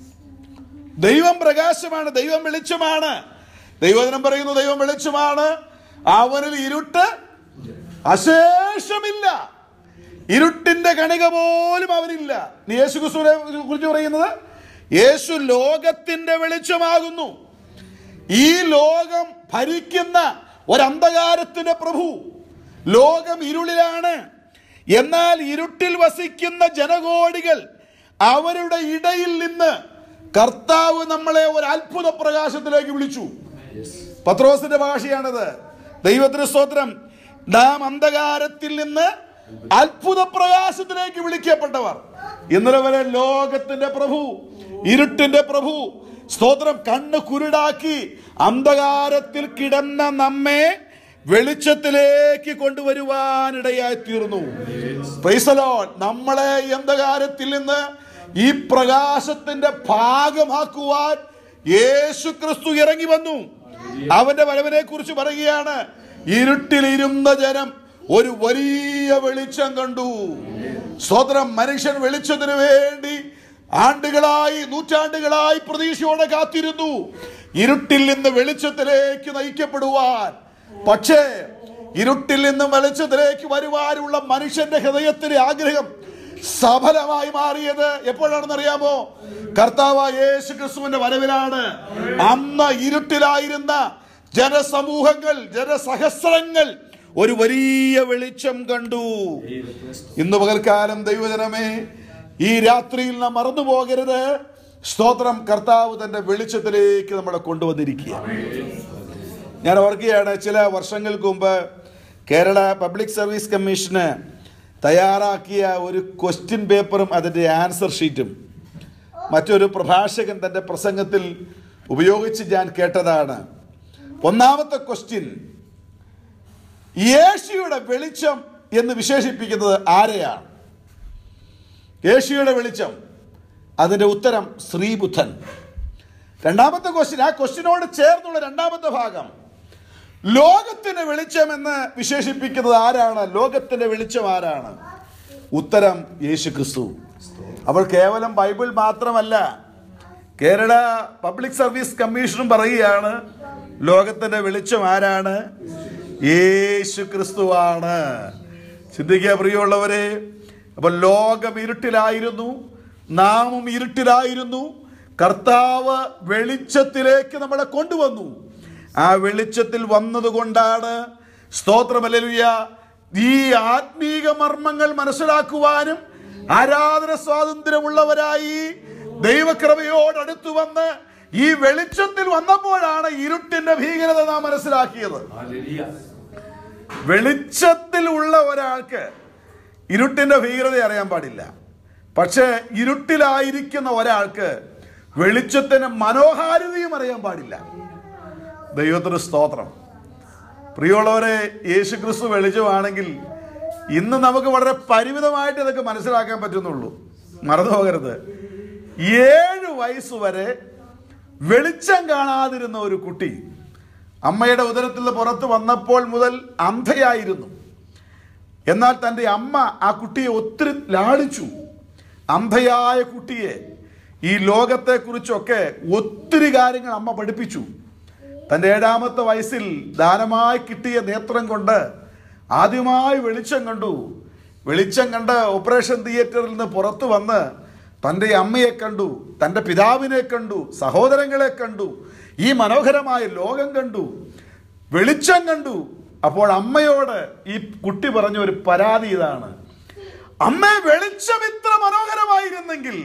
ദൈവം പ്രകാശമാണ് ദൈവം വെളിച്ചമാണ് ദൈവദിനം പറയുന്നു ദൈവം വെളിച്ചമാണ് അവനിൽ ഇരുട്ട് അശേഷമില്ല ഇരുട്ടിന്റെ കണിക പോലും അവനില്ല നീ യേശു ക്രിസ്തുവിനെ കുറിച്ച് പറയുന്നത് യേശു ലോകത്തിന്റെ വെളിച്ചമാകുന്നു ഈ ലോകം ഭരിക്കുന്ന ഒരന്ധകാരത്തിന്റെ പ്രഭു ലോകം ഇരുളിലാണ് എന്നാൽ ഇരുട്ടിൽ വസിക്കുന്ന ജനകോടികൾ അവരുടെ ഇടയിൽ നിന്ന് കർത്താവ് നമ്മളെ ഒരു അത്ഭുത പ്രകാശത്തിലേക്ക് വിളിച്ചു പത്രോസിന്റെ ഭാഷയാണിത് ദൈവത്തിന് സ്തോത്രം നാം അന്ധകാരത്തിൽ നിന്ന് അത്ഭുത പ്രകാശത്തിലേക്ക് വിളിക്കപ്പെട്ടവർ ഇന്നലെ വരെ ലോകത്തിന്റെ പ്രഭു ഇരുട്ടിന്റെ പ്രഭു സ്തോത്രം കണ്ണ് കുരുടാക്കി അന്ധകാരത്തിൽ കിടന്ന നമ്മെ വെളിച്ചത്തിലേക്ക് കൊണ്ടുവരുവാനിടയായി തീർന്നു പ്രൈസലോൺ നമ്മളെ ഈ അന്ധകാരത്തിൽ നിന്ന് ഈ പ്രകാശത്തിന്റെ ഭാഗമാക്കുവാൻ യേശു ക്രിസ്തു ഇറങ്ങി വന്നു അവന്റെ വരവിനെ കുറിച്ച് പറയുകയാണ് ഇരുട്ടിലിരുന്ന ജനം ഒരു വലിയ വെളിച്ചം കണ്ടു സ്വതന്ത്രം മനുഷ്യൻ വെളിച്ചത്തിന് വേണ്ടി ആണ്ടുകളായി നൂറ്റാണ്ടുകളായി പ്രതീക്ഷയോടെ കാത്തിരുന്നു ഇരുട്ടിൽ നിന്ന് വെളിച്ചത്തിലേക്ക് നയിക്കപ്പെടുവാൻ പക്ഷേ ഇരുട്ടിൽ നിന്നും വെളിച്ചത്തിലേക്ക് വരുവാനുള്ള മനുഷ്യന്റെ ഹൃദയത്തിലെ ആഗ്രഹം സഫലമായി മാറിയത് എപ്പോഴാണെന്ന് അറിയാമോ കർത്താവ് യേശു ക്രിസ്തുവിന്റെ വരവിലാണ് അന്ന് ഇരുട്ടിലായിരുന്ന ജനസമൂഹങ്ങൾ ജനസഹസ്രങ്ങൾ ഒരു വലിയ വെളിച്ചം കണ്ടു ഇന്ന് പകൽക്കാലം ദൈവജനമേ ഈ രാത്രിയിൽ നാം മറന്നു പോകരുത് സ്തോത്രം കർത്താവ് തന്റെ വെളിച്ചത്തിലേക്ക് നമ്മളെ കൊണ്ടുവന്നിരിക്കുക ഞാൻ ഓർക്കുകയാണ് ചില വർഷങ്ങൾക്ക് മുമ്പ് കേരള പബ്ലിക് സർവീസ് കമ്മീഷന് തയ്യാറാക്കിയ ഒരു ക്വസ്റ്റ്യൻ പേപ്പറും അതിൻ്റെ ആൻസർ ഷീറ്റും മറ്റൊരു പ്രഭാഷകൻ തൻ്റെ പ്രസംഗത്തിൽ ഉപയോഗിച്ച് ഞാൻ കേട്ടതാണ് ഒന്നാമത്തെ ക്വസ്റ്റ്യൻ യേശുയുടെ വെളിച്ചം എന്ന് വിശേഷിപ്പിക്കുന്നത് ആരെയാണ് യേശുയുടെ വെളിച്ചം അതിൻ്റെ ഉത്തരം ശ്രീബുദ്ധൻ രണ്ടാമത്തെ ക്വസ്റ്റ്യൻ ആ ക്വസ്റ്റ്യനോട് ചേർന്നുള്ള രണ്ടാമത്തെ ഭാഗം ലോകത്തിന്റെ വെളിച്ചം എന്ന് വിശേഷിപ്പിക്കുന്നത് ആരാണ് ലോകത്തിന്റെ വെളിച്ചം ആരാണ് ഉത്തരം യേശു ക്രിസ്തു അപ്പോൾ കേവലം ബൈബിൾ മാത്രമല്ല കേരള പബ്ലിക് സർവീസ് കമ്മീഷനും പറയുകയാണ് ലോകത്തിന്റെ വെളിച്ചം ആരാണ് യേശു ക്രിസ്തുവാണ് ചിന്തിക്കുക പ്രിയമുള്ളവരെ അപ്പോൾ ലോകം ഇരുട്ടിലായിരുന്നു നാമും ഇരുട്ടിലായിരുന്നു കർത്താവ് വെളിച്ചത്തിലേക്ക് നമ്മളെ കൊണ്ടുവന്നു ആ വെളിച്ചത്തിൽ വന്നതുകൊണ്ടാണ് സ്തോത്രമല്ലുയ ഈ ആത്മീക മർമ്മങ്ങൾ മനസ്സിലാക്കുവാനും ആരാധന സ്വാതന്ത്ര്യമുള്ളവരായി ദൈവകൃപയോടടുത്തു വന്ന് ഈ വെളിച്ചത്തിൽ വന്നപ്പോഴാണ് ഇരുട്ടിന്റെ ഭീകരത നാം മനസ്സിലാക്കിയത് വെളിച്ചത്തിൽ ഉള്ള ഒരാൾക്ക് ഇരുട്ടിന്റെ ഭീകരത അറിയാൻ പാടില്ല പക്ഷേ ഇരുട്ടിലായിരിക്കുന്ന ഒരാൾക്ക് വെളിച്ചത്തിന് മനോഹാരിതയും അറിയാൻ പാടില്ല ദൈവത്തിന് സ്തോത്രം പ്രിയമുള്ളവരെ യേശു ക്രിസ്തു വെളിച്ചമാണെങ്കിൽ ഇന്ന് നമുക്ക് വളരെ പരിമിതമായിട്ട് ഇതൊക്കെ മനസ്സിലാക്കാൻ പറ്റുന്നുള്ളൂ മറന്നു പോകരുത് ഏഴ് വയസ്സ് വരെ വെളിച്ചം കാണാതിരുന്ന ഒരു കുട്ടി അമ്മയുടെ ഉദരത്തിൽ നിന്ന് പുറത്ത് വന്നപ്പോൾ മുതൽ അന്ധയായിരുന്നു എന്നാൽ തൻ്റെ അമ്മ ആ കുട്ടിയെ ഒത്തിരി ലാളിച്ചു അന്ധയായ കുട്ടിയെ ഈ ലോകത്തെക്കുറിച്ചൊക്കെ ഒത്തിരി കാര്യങ്ങൾ അമ്മ പഠിപ്പിച്ചു തൻ്റെ ഏഴാമത്തെ വയസ്സിൽ ദാനമായി കിട്ടിയ നേത്രം കൊണ്ട് ആദ്യമായി വെളിച്ചം കണ്ടു വെളിച്ചം കണ്ട് ഓപ്പറേഷൻ തിയേറ്ററിൽ നിന്ന് പുറത്തു വന്ന് തൻ്റെ അമ്മയെ കണ്ടു തൻ്റെ പിതാവിനെ കണ്ടു സഹോദരങ്ങളെ കണ്ടു ഈ മനോഹരമായ ലോകം കണ്ടു വെളിച്ചം കണ്ടു അപ്പോൾ അമ്മയോട് ഈ കുട്ടി പറഞ്ഞ ഒരു പരാതി ഇതാണ് അമ്മ വെളിച്ചം ഇത്ര മനോഹരമായിരുന്നെങ്കിൽ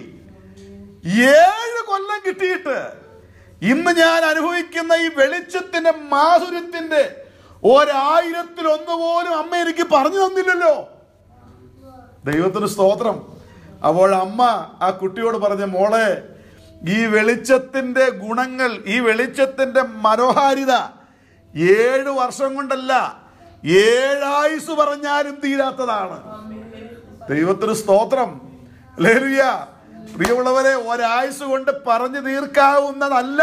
ഏഴ് കൊല്ലം കിട്ടിയിട്ട് ഇന്ന് ഞാൻ അനുഭവിക്കുന്ന ഈ വെളിച്ചത്തിന്റെ മാധുര്യത്തിന്റെ ഒരായിരത്തിൽ ഒന്ന് പോലും അമ്മ എനിക്ക് പറഞ്ഞു തന്നില്ലല്ലോ ദൈവത്തിന് സ്തോത്രം അപ്പോൾ അമ്മ ആ കുട്ടിയോട് പറഞ്ഞ മോളെ ഈ വെളിച്ചത്തിന്റെ ഗുണങ്ങൾ ഈ വെളിച്ചത്തിന്റെ മനോഹാരിത ഏഴ് വർഷം കൊണ്ടല്ല ഏഴായുസ് പറഞ്ഞാലും തീരാത്തതാണ് ദൈവത്തിന് സ്തോത്രം ലേലുയ പ്രിയമുള്ളവരെ ഒരായുസ് കൊണ്ട് പറഞ്ഞു തീർക്കാവുന്നതല്ല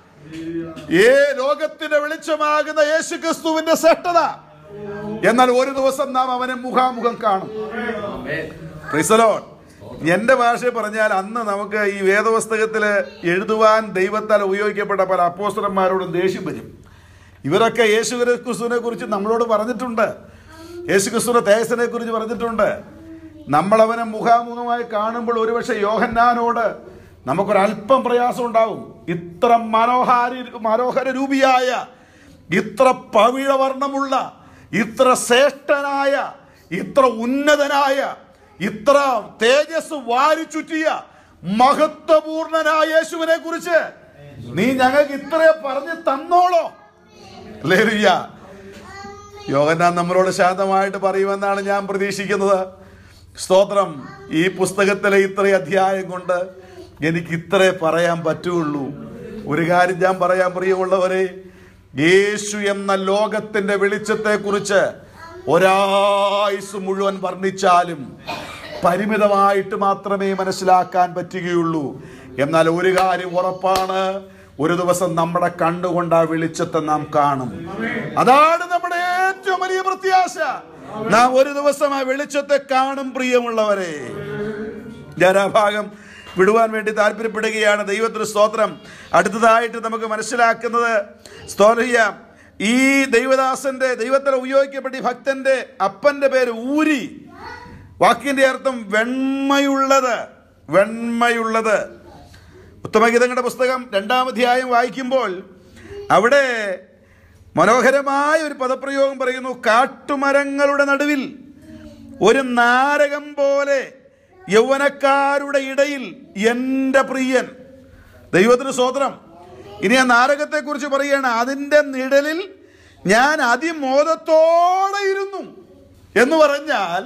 ഏ ലോകത്തിന്റെ വെളിച്ചമാകുന്ന യേശു ക്രിസ്തുവിന്റെ ശ്രേഷ്ഠത എന്നാൽ ഒരു ദിവസം നാം അവനെ മുഖാമുഖം കാണും പ്രിസലോൺ എന്റെ ഭാഷയിൽ പറഞ്ഞാൽ അന്ന് നമുക്ക് ഈ വേദപുസ്തകത്തിൽ എഴുതുവാൻ ദൈവത്താൽ ഉപയോഗിക്കപ്പെട്ട പല അപ്പോസ്റ്റലന്മാരോടും ദേഷ്യം വരും ഇവരൊക്കെ യേശു ക്രിസ്തുവിനെ കുറിച്ച് നമ്മളോട് പറഞ്ഞിട്ടുണ്ട് യേശു ക്രിസ്തുവിന്റെ തേജസ്സിനെ കുറിച്ച് പറഞ്ഞിട്ടുണ്ട് നമ്മളവനെ മുഖാമുഖമായി കാണുമ്പോൾ ഒരുപക്ഷെ യോഹന്നാനോട് നമുക്കൊരല്പം പ്രയാസം ഉണ്ടാവും ഇത്ര മനോഹാരി മനോഹര രൂപിയായ ഇത്ര പവിഴവർണ്ണമുള്ള ഇത്ര ശ്രേഷ്ഠനായ ഇത്ര ഉന്നതനായ ഇത്ര തേജസ് വാരിച്ചുറ്റിയ മഹത്വപൂർണനായ യേശുവിനെ കുറിച്ച് നീ ഞങ്ങൾക്ക് ഇത്രയെ പറഞ്ഞ് തന്നോളോ ലേറിയ യോഗനാൻ നമ്മളോട് ശാന്തമായിട്ട് പറയുമെന്നാണ് ഞാൻ പ്രതീക്ഷിക്കുന്നത് സ്തോത്രം ഈ പുസ്തകത്തിലെ ഇത്ര അധ്യായം കൊണ്ട് എനിക്ക് ഇത്രേ പറയാൻ പറ്റുള്ളൂ ഒരു കാര്യം ഞാൻ പറയാൻ പ്രിയമുള്ളവരെ യേശു എന്ന ലോകത്തിന്റെ വെളിച്ചത്തെക്കുറിച്ച് ഒരായുസ് മുഴുവൻ വർണ്ണിച്ചാലും പരിമിതമായിട്ട് മാത്രമേ മനസ്സിലാക്കാൻ പറ്റുകയുള്ളൂ എന്നാൽ ഒരു കാര്യം ഉറപ്പാണ് ഒരു ദിവസം നമ്മുടെ കണ്ണുകൊണ്ട് ആ വെളിച്ചത്തെ നാം കാണും അതാണ് നമ്മുടെ ഏറ്റവും വലിയ പ്രത്യാശ നാം ഒരു ദിവസം ആ വെളിച്ചത്തെ കാണും പ്രിയമുള്ളവരെ ഞാൻ ആ ഭാഗം വിടുവാൻ വേണ്ടി താല്പര്യപ്പെടുകയാണ് ദൈവത്തിന് സ്തോത്രം അടുത്തതായിട്ട് നമുക്ക് മനസ്സിലാക്കുന്നത് സ്തോത്രിയ ഈ ദൈവദാസന്റെ ദൈവത്തിൽ ഉപയോഗിക്കപ്പെട്ട ഈ ഭക്തന്റെ അപ്പന്റെ പേര് ഊരി വാക്കിന്റെ അർത്ഥം വെണ്മയുള്ളത് വെണ്മയുള്ളത് ഉത്തമഗീതങ്ങളുടെ പുസ്തകം രണ്ടാം അധ്യായം വായിക്കുമ്പോൾ അവിടെ മനോഹരമായ ഒരു പദപ്രയോഗം പറയുന്നു കാട്ടുമരങ്ങളുടെ നടുവിൽ ഒരു നാരകം പോലെ യൗവനക്കാരുടെ ഇടയിൽ എൻ്റെ പ്രിയൻ ദൈവത്തിന് സ്വോത്രം ഇനി ആ നാരകത്തെക്കുറിച്ച് പറയുകയാണ് അതിൻ്റെ നിഴലിൽ ഞാൻ അതിമോദത്തോടെ ഇരുന്നു എന്ന് പറഞ്ഞാൽ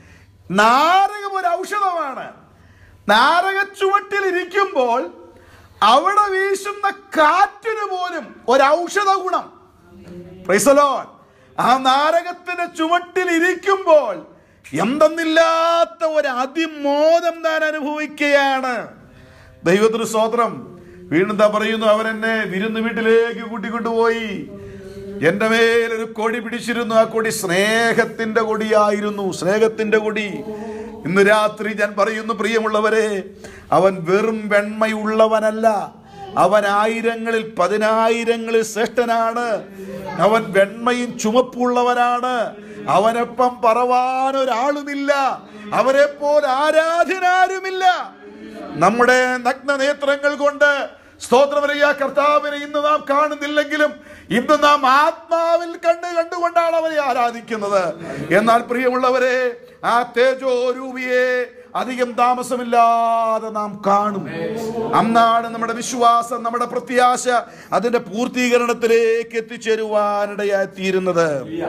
നാരകം ഒരു ഔഷധമാണ് നാരക ചുവട്ടിൽ ഇരിക്കുമ്പോൾ അവിടെ വീശുന്ന കാറ്റിന് പോലും ഒരു ഔഷധ ഗുണം പ്രൈസലോൺ ആ നാരകത്തിന്റെ ചുവട്ടിൽ ഇരിക്കുമ്പോൾ എന്തെന്നില്ലാത്ത ഒരു അതിമോദം താൻ അനുഭവിക്കുകയാണ് ദൈവത്തിന് സ്തോത്രം വീണ്ടും താ പറയുന്നു അവൻ എന്നെ വിരുന്ന് വീട്ടിലേക്ക് കൂട്ടിക്കൊണ്ടുപോയി എന്റെ മേലൊരു കൊടി പിടിച്ചിരുന്നു ആ കൊടി സ്നേഹത്തിന്റെ കൊടിയായിരുന്നു സ്നേഹത്തിന്റെ കൊടി ഇന്ന് രാത്രി ഞാൻ പറയുന്നു പ്രിയമുള്ളവരെ അവൻ വെറും വെണ്മയുള്ളവനല്ല അവൻ ആയിരങ്ങളിൽ പതിനായിരങ്ങളിൽ ശ്രേഷ്ഠനാണ് അവൻ വെണ്മയും ചുമപ്പുള്ളവനാണ് അവനൊപ്പം പറവാൻ ഒരാളുമില്ല അവരെ പോലെ ആരാധനാരുമില്ല നമ്മുടെ നഗ്ന നേത്രങ്ങൾ കൊണ്ട് സ്തോത്രവരയ്യ കർത്താവിനെ ഇന്ന് നാം കാണുന്നില്ലെങ്കിലും ഇന്ന് നാം ആത്മാവിൽ കണ്ട് കണ്ടുകൊണ്ടാണ് അവരെ ആരാധിക്കുന്നത് എന്നാൽ പ്രിയമുള്ളവരെ ആ തേജോരൂപിയെ അധികം താമസമില്ലാതെ നാം കാണും അന്നാണ് നമ്മുടെ വിശ്വാസം നമ്മുടെ പ്രത്യാശ അതിന്റെ പൂർത്തീകരണത്തിലേക്ക് എത്തിച്ചേരുവാനിടയായി തീരുന്നത്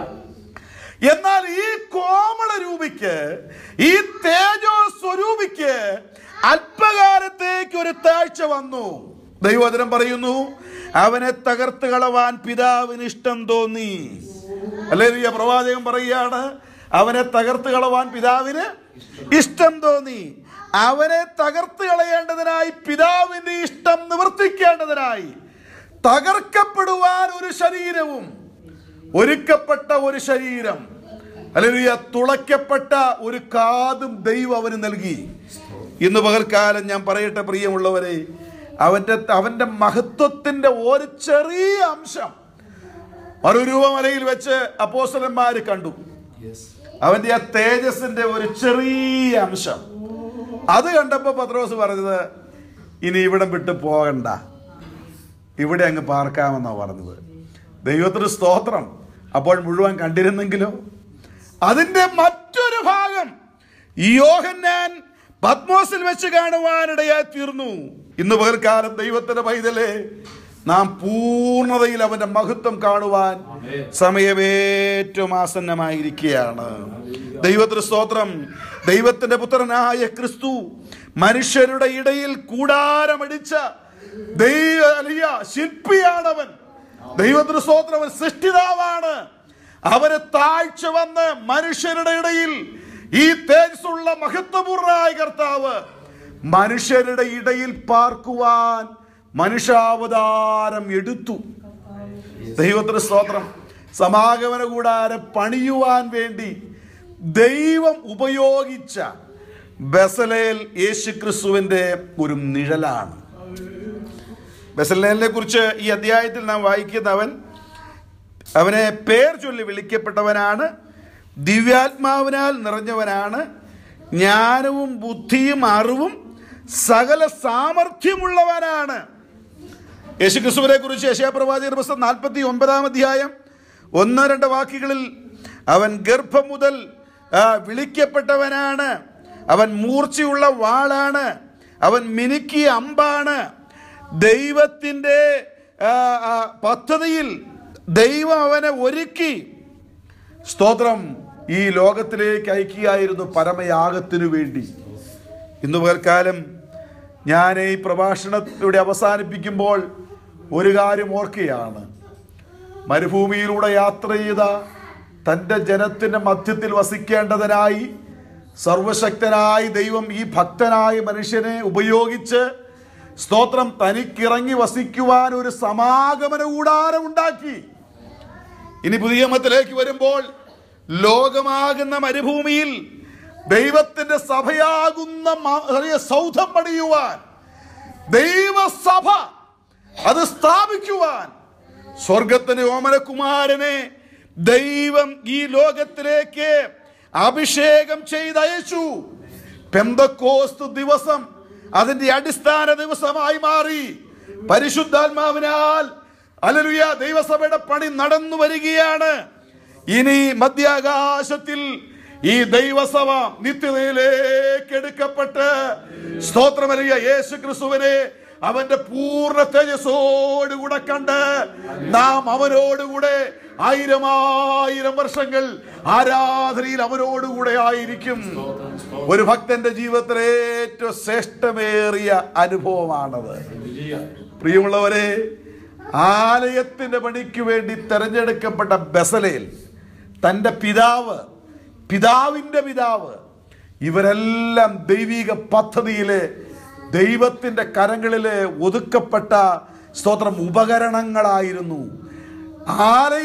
എന്നാൽ ഈ കോമള രൂപിക്ക് ഈ തേജോ സ്വരൂപിക്ക് അല്പകാലത്തേക്ക് ഒരു താഴ്ച വന്നു ദൈവവചനം പറയുന്നു അവനെ തകർത്ത് കളവാൻ പിതാവിന് ഇഷ്ടം തോന്നി അല്ലേ പ്രവാചകൻ പറയുകയാണ് അവനെ തകർത്ത് കളവാൻ പിതാവിന് ഇഷ്ടം തോന്നി അവനെ തകർത്ത് കളയേണ്ടതിനായി പിതാവിന്റെ ഇഷ്ടം നിവർത്തിക്കേണ്ടതിനായി തകർക്കപ്പെടുവാൻ ഒരു ശരീരവും ഒരുക്കപ്പെട്ട ഒരു ശരീരം അല്ലെങ്കിൽ തുളയ്ക്കപ്പെട്ട ഒരു കാതും ദൈവം അവന് നൽകി ഇന്ന് പകൽക്കാലം ഞാൻ പറയട്ടെ പ്രിയമുള്ളവരെ അവന്റെ അവന്റെ മഹത്വത്തിന്റെ ഒരു ചെറിയ അംശം മറുരൂപമലയിൽ വെച്ച് അപ്പോസ്റ്റലന്മാര് കണ്ടു അവന്റെ ആ തേജസിന്റെ ഒരു ചെറിയ അംശം അത് കണ്ടപ്പോ പത്രോസ് പറഞ്ഞത് ഇനി ഇവിടം വിട്ട് പോകണ്ട ഇവിടെ അങ്ങ് പാർക്കാമെന്നാ പറഞ്ഞത് ദൈവത്തിന് സ്തോത്രം അപ്പോൾ മുഴുവൻ കണ്ടിരുന്നെങ്കിലോ അതിന്റെ മറ്റൊരു ഭാഗം യോഹന്നാൻ പത്മോസിൽ വെച്ച് കാണുവാനിടയായി തീർന്നു ഇന്ന് പകൽക്കാലം ദൈവത്തിന്റെ പൈതലേ നാം പൂർണ്ണതയിൽ അവന്റെ മഹത്വം കാണുവാൻ സമയമേറ്റവും ആസന്നമായിരിക്കുകയാണ് ദൈവത്തിന് സ്തോത്രം ദൈവത്തിന്റെ പുത്രനായ ക്രിസ്തു മനുഷ്യരുടെ ഇടയിൽ കൂടാരമടിച്ച ദൈവ അലിയ ശില്പിയാണവൻ ദൈവത്തിന് സ്തോത്രം അവൻ സൃഷ്ടിതാവാണ് അവന് താഴ്ച വന്ന് മനുഷ്യരുടെ ഇടയിൽ ഈ തേജസ്സുള്ള മഹത്വപൂർണമായ കർത്താവ് മനുഷ്യരുടെ ഇടയിൽ പാർക്കുവാൻ മനുഷ്യാവതാരം എടുത്തു ദൈവത്തിന് സ്തോത്രം സമാഗമന കൂടാരം പണിയുവാൻ വേണ്ടി ദൈവം ഉപയോഗിച്ച ബസലേൽ യേശു ക്രിസ്തുവിന്റെ ഒരു നിഴലാണ് ബസലേലിനെ കുറിച്ച് ഈ അധ്യായത്തിൽ നാം വായിക്കുന്നവൻ അവനെ പേർ ചൊല്ലി വിളിക്കപ്പെട്ടവനാണ് ദിവ്യാത്മാവിനാൽ നിറഞ്ഞവനാണ് ജ്ഞാനവും ബുദ്ധിയും അറിവും സകല സാമർഥ്യമുള്ളവനാണ് യേശുക്രിസ്തുവിനെ കുറിച്ച് യശയാപ്രവാചകർ പുസ്തകം നാൽപ്പത്തി ഒമ്പതാം അധ്യായം ഒന്ന് രണ്ട് വാക്കുകളിൽ അവൻ ഗർഭം മുതൽ ആ, വിളിക്കപ്പെട്ടവനാണ് അവൻ മൂർച്ചയുള്ള വാളാണ് അവൻ മിനുക്കിയ അമ്പാണ് ദൈവത്തിൻ്റെ ആ, ആ, പദ്ധതിയിൽ ദൈവം അവനെ ഒരുക്കി സ്തോത്രം ഈ ലോകത്തിലേക്ക് അയക്കുകയായിരുന്നു പരമയാഗത്തിനു വേണ്ടി ഇന്ന് പകൽക്കാലം ഞാൻ ഈ പ്രഭാഷണത്തിലൂടെ അവസാനിപ്പിക്കുമ്പോൾ ഒരു കാര്യം ഓർക്കുകയാണ് മരുഭൂമിയിലൂടെ യാത്ര ചെയ്ത തൻ്റെ ജനത്തിൻ്റെ മധ്യത്തിൽ വസിക്കേണ്ടതിനായി സർവശക്തനായി ദൈവം ഈ ഭക്തനായ മനുഷ്യനെ ഉപയോഗിച്ച് സ്തോത്രം തനിക്കിറങ്ങി വസിക്കുവാൻ ഒരു സമാഗമന കൂടാരം ഉണ്ടാക്കി ഇനി പുതിയ നിയമത്തിലേക്ക് വരുമ്പോൾ ലോകമാകുന്ന മരുഭൂമിയിൽ ദൈവത്തിന്റെ സഭയാകുന്ന മ- ചെറിയ സൗധം പണിയുവാൻ ദൈവസഭ അത് സ്ഥാപിക്കുവാൻ സ്വർഗത്തിന് ഓമനകുമാരനെ ദൈവം ഈ ലോകത്തിലേക്ക് അഭിഷേകം ചെയ്തയച്ചു പെന്തക്കോസ്തു ദിവസം അതിന്റെ അടിസ്ഥാന ദിവസമായി മാറി പരിശുദ്ധാത്മാവിനാൽ അലലുയ ദൈവസഭയുടെ പണി നടന്നു വരികയാണ് ഇനി മധ്യാകാശത്തിൽ ഈ ദൈവസഭ നിത്യതയിലേക്ക് എടുക്കപ്പെട്ട് സ്തോത്രമലിയ യേശു ക്രിസ്തുവിനെ അവന്റെ പൂർണ്ണ തേജസ്സോടുകൂടെ കണ്ട് നാം അവനോടുകൂടെ ആയിരം ആയിരം വർഷങ്ങൾ ആരാധനയിൽ അവനോടുകൂടെ ആയിരിക്കും ഒരു ഭക്തന്റെ ജീവിതത്തിലെ ഏറ്റവും ശ്രേഷ്ഠമേറിയ അനുഭവമാണത് പ്രിയമുള്ളവരെ ആലയത്തിന്റെ പണിക്ക് വേണ്ടി തെരഞ്ഞെടുക്കപ്പെട്ട ബസലേൽ തൻ്റെ പിതാവ് പിതാവിൻ്റെ പിതാവ് ഇവരെല്ലാം ദൈവിക പദ്ധതിയിലെ ദൈവത്തിൻ്റെ കരങ്ങളിലെ ഒതുക്കപ്പെട്ട സ്തോത്രം ഉപകരണങ്ങളായിരുന്നു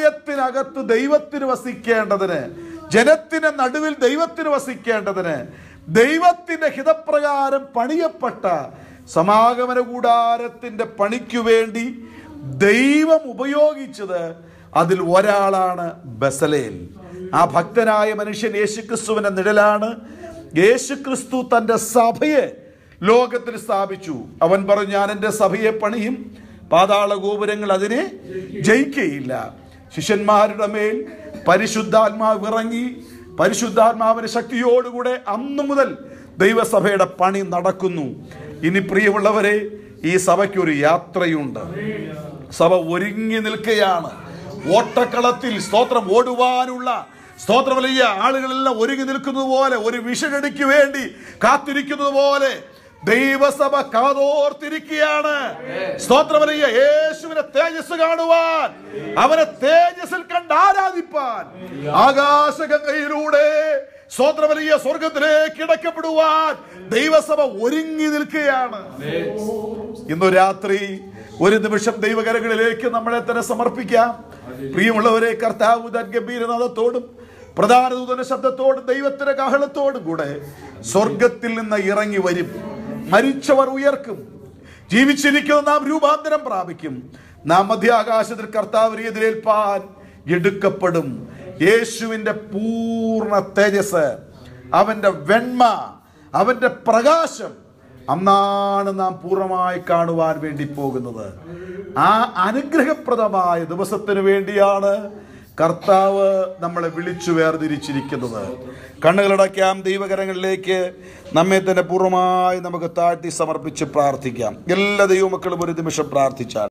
ആലയത്തിനകത്ത് ദൈവത്തിന് വസിക്കേണ്ടതിന് ജനത്തിന് നടുവിൽ ദൈവത്തിന് വസിക്കേണ്ടതിന് ദൈവത്തിന്റെ ഹിതപ്രകാരം പണിയപ്പെട്ട സമാഗമന കൂടാരത്തിന്റെ പണിക്കു വേണ്ടി ദൈവം ഉപയോഗിച്ചത് അതിൽ ഒരാളാണ് ബസലേൽ ആ ഭക്തനായ മനുഷ്യൻ യേശുക്രിസ്തുവിന്റെ നിഴലാണ് യേശുക്രിസ്തു തന്റെ സഭയെ ലോകത്തിൽ സ്ഥാപിച്ചു അവൻ പറഞ്ഞു ഞാൻ എൻ്റെ സഭയെ പണിയും പാതാള ഗോപുരങ്ങൾ അതിനെ ജയിക്കയില്ല ശിഷ്യന്മാരുടെ മേൽ പരിശുദ്ധാത്മാവ് ഇറങ്ങി പരിശുദ്ധാത്മാവിന്റെ ശക്തിയോടുകൂടെ അന്നു മുതൽ ദൈവസഭയുടെ പണി നടക്കുന്നു ഇനി പ്രിയമുള്ളവരെ ഈ സഭയ്ക്കൊരു യാത്രയുണ്ട് സഭ ഒരുങ്ങി നിൽക്കുകയാണ് ഓട്ടക്കളത്തിൽ സ്തോത്രം ഓടുവാനുള്ള സ്തോത്രം വലിയ ആളുകളെല്ലാം ഒരുങ്ങി നിൽക്കുന്നത് പോലെ ഒരു വിഷനടിക്ക് വേണ്ടി കാത്തിരിക്കുന്നത് പോലെ ദൈവസഭ കാതോർത്തിരിക്കുകയാണ് സ്തോത്രം വലിയ യേശുവിനെ തേജസ് കാണുവാൻ അവനെ തേജസ്സിൽ കണ്ട് ആരാധിപ്പാൻ ആകാശഗംഗയിലൂടെ സ്തോത്രം വലിയ സ്വർഗത്തിലേക്ക് ഇടക്കപ്പെടുവാൻ ദൈവസഭ ഒരുങ്ങി നിൽക്കുകയാണ് ഇന്നു രാത്രി ഒരു നിമിഷം ദൈവകരങ്ങളിലേക്ക് നമ്മളെ തന്നെ സമർപ്പിക്കാം പ്രിയമുള്ളവരെ കർത്താവ് തൻ ഗംഭീരനാഥത്തോടും പ്രധാന ദൂതന്റെ ശബ്ദത്തോടും ദൈവത്തിന്റെ കാഹളത്തോടും കൂടെ സ്വർഗത്തിൽ നിന്ന് ഇറങ്ങി വരും മരിച്ചവർ ഉയർക്കും ജീവിച്ചിരിക്കുന്ന നാം രൂപാന്തരം പ്രാപിക്കും നാം മധ്യാകാശത്തിൽ കർത്താവിനെ എതിരേൽപ്പാൻ എടുക്കപ്പെടും യേശുവിന്റെ പൂർണ്ണ തേജസ് അവന്റെ വെണ്മ അവന്റെ പ്രകാശം അന്നാണ് നാം പൂർണ്ണമായി കാണുവാൻ വേണ്ടി പോകുന്നത് ആ അനുഗ്രഹപ്രദമായ ദിവസത്തിന് വേണ്ടിയാണ് കർത്താവ് നമ്മളെ വിളിച്ചു വേർതിരിച്ചിരിക്കുന്നത് കണ്ണുകളടയ്ക്കാം ദൈവകരങ്ങളിലേക്ക് നമ്മെ തന്നെ പൂർണ്ണമായി നമുക്ക് താഴ്ത്തി സമർപ്പിച്ച് പ്രാർത്ഥിക്കാം എല്ലാ ദൈവമക്കളും ഒരു നിമിഷം പ്രാർത്ഥിച്ചാൽ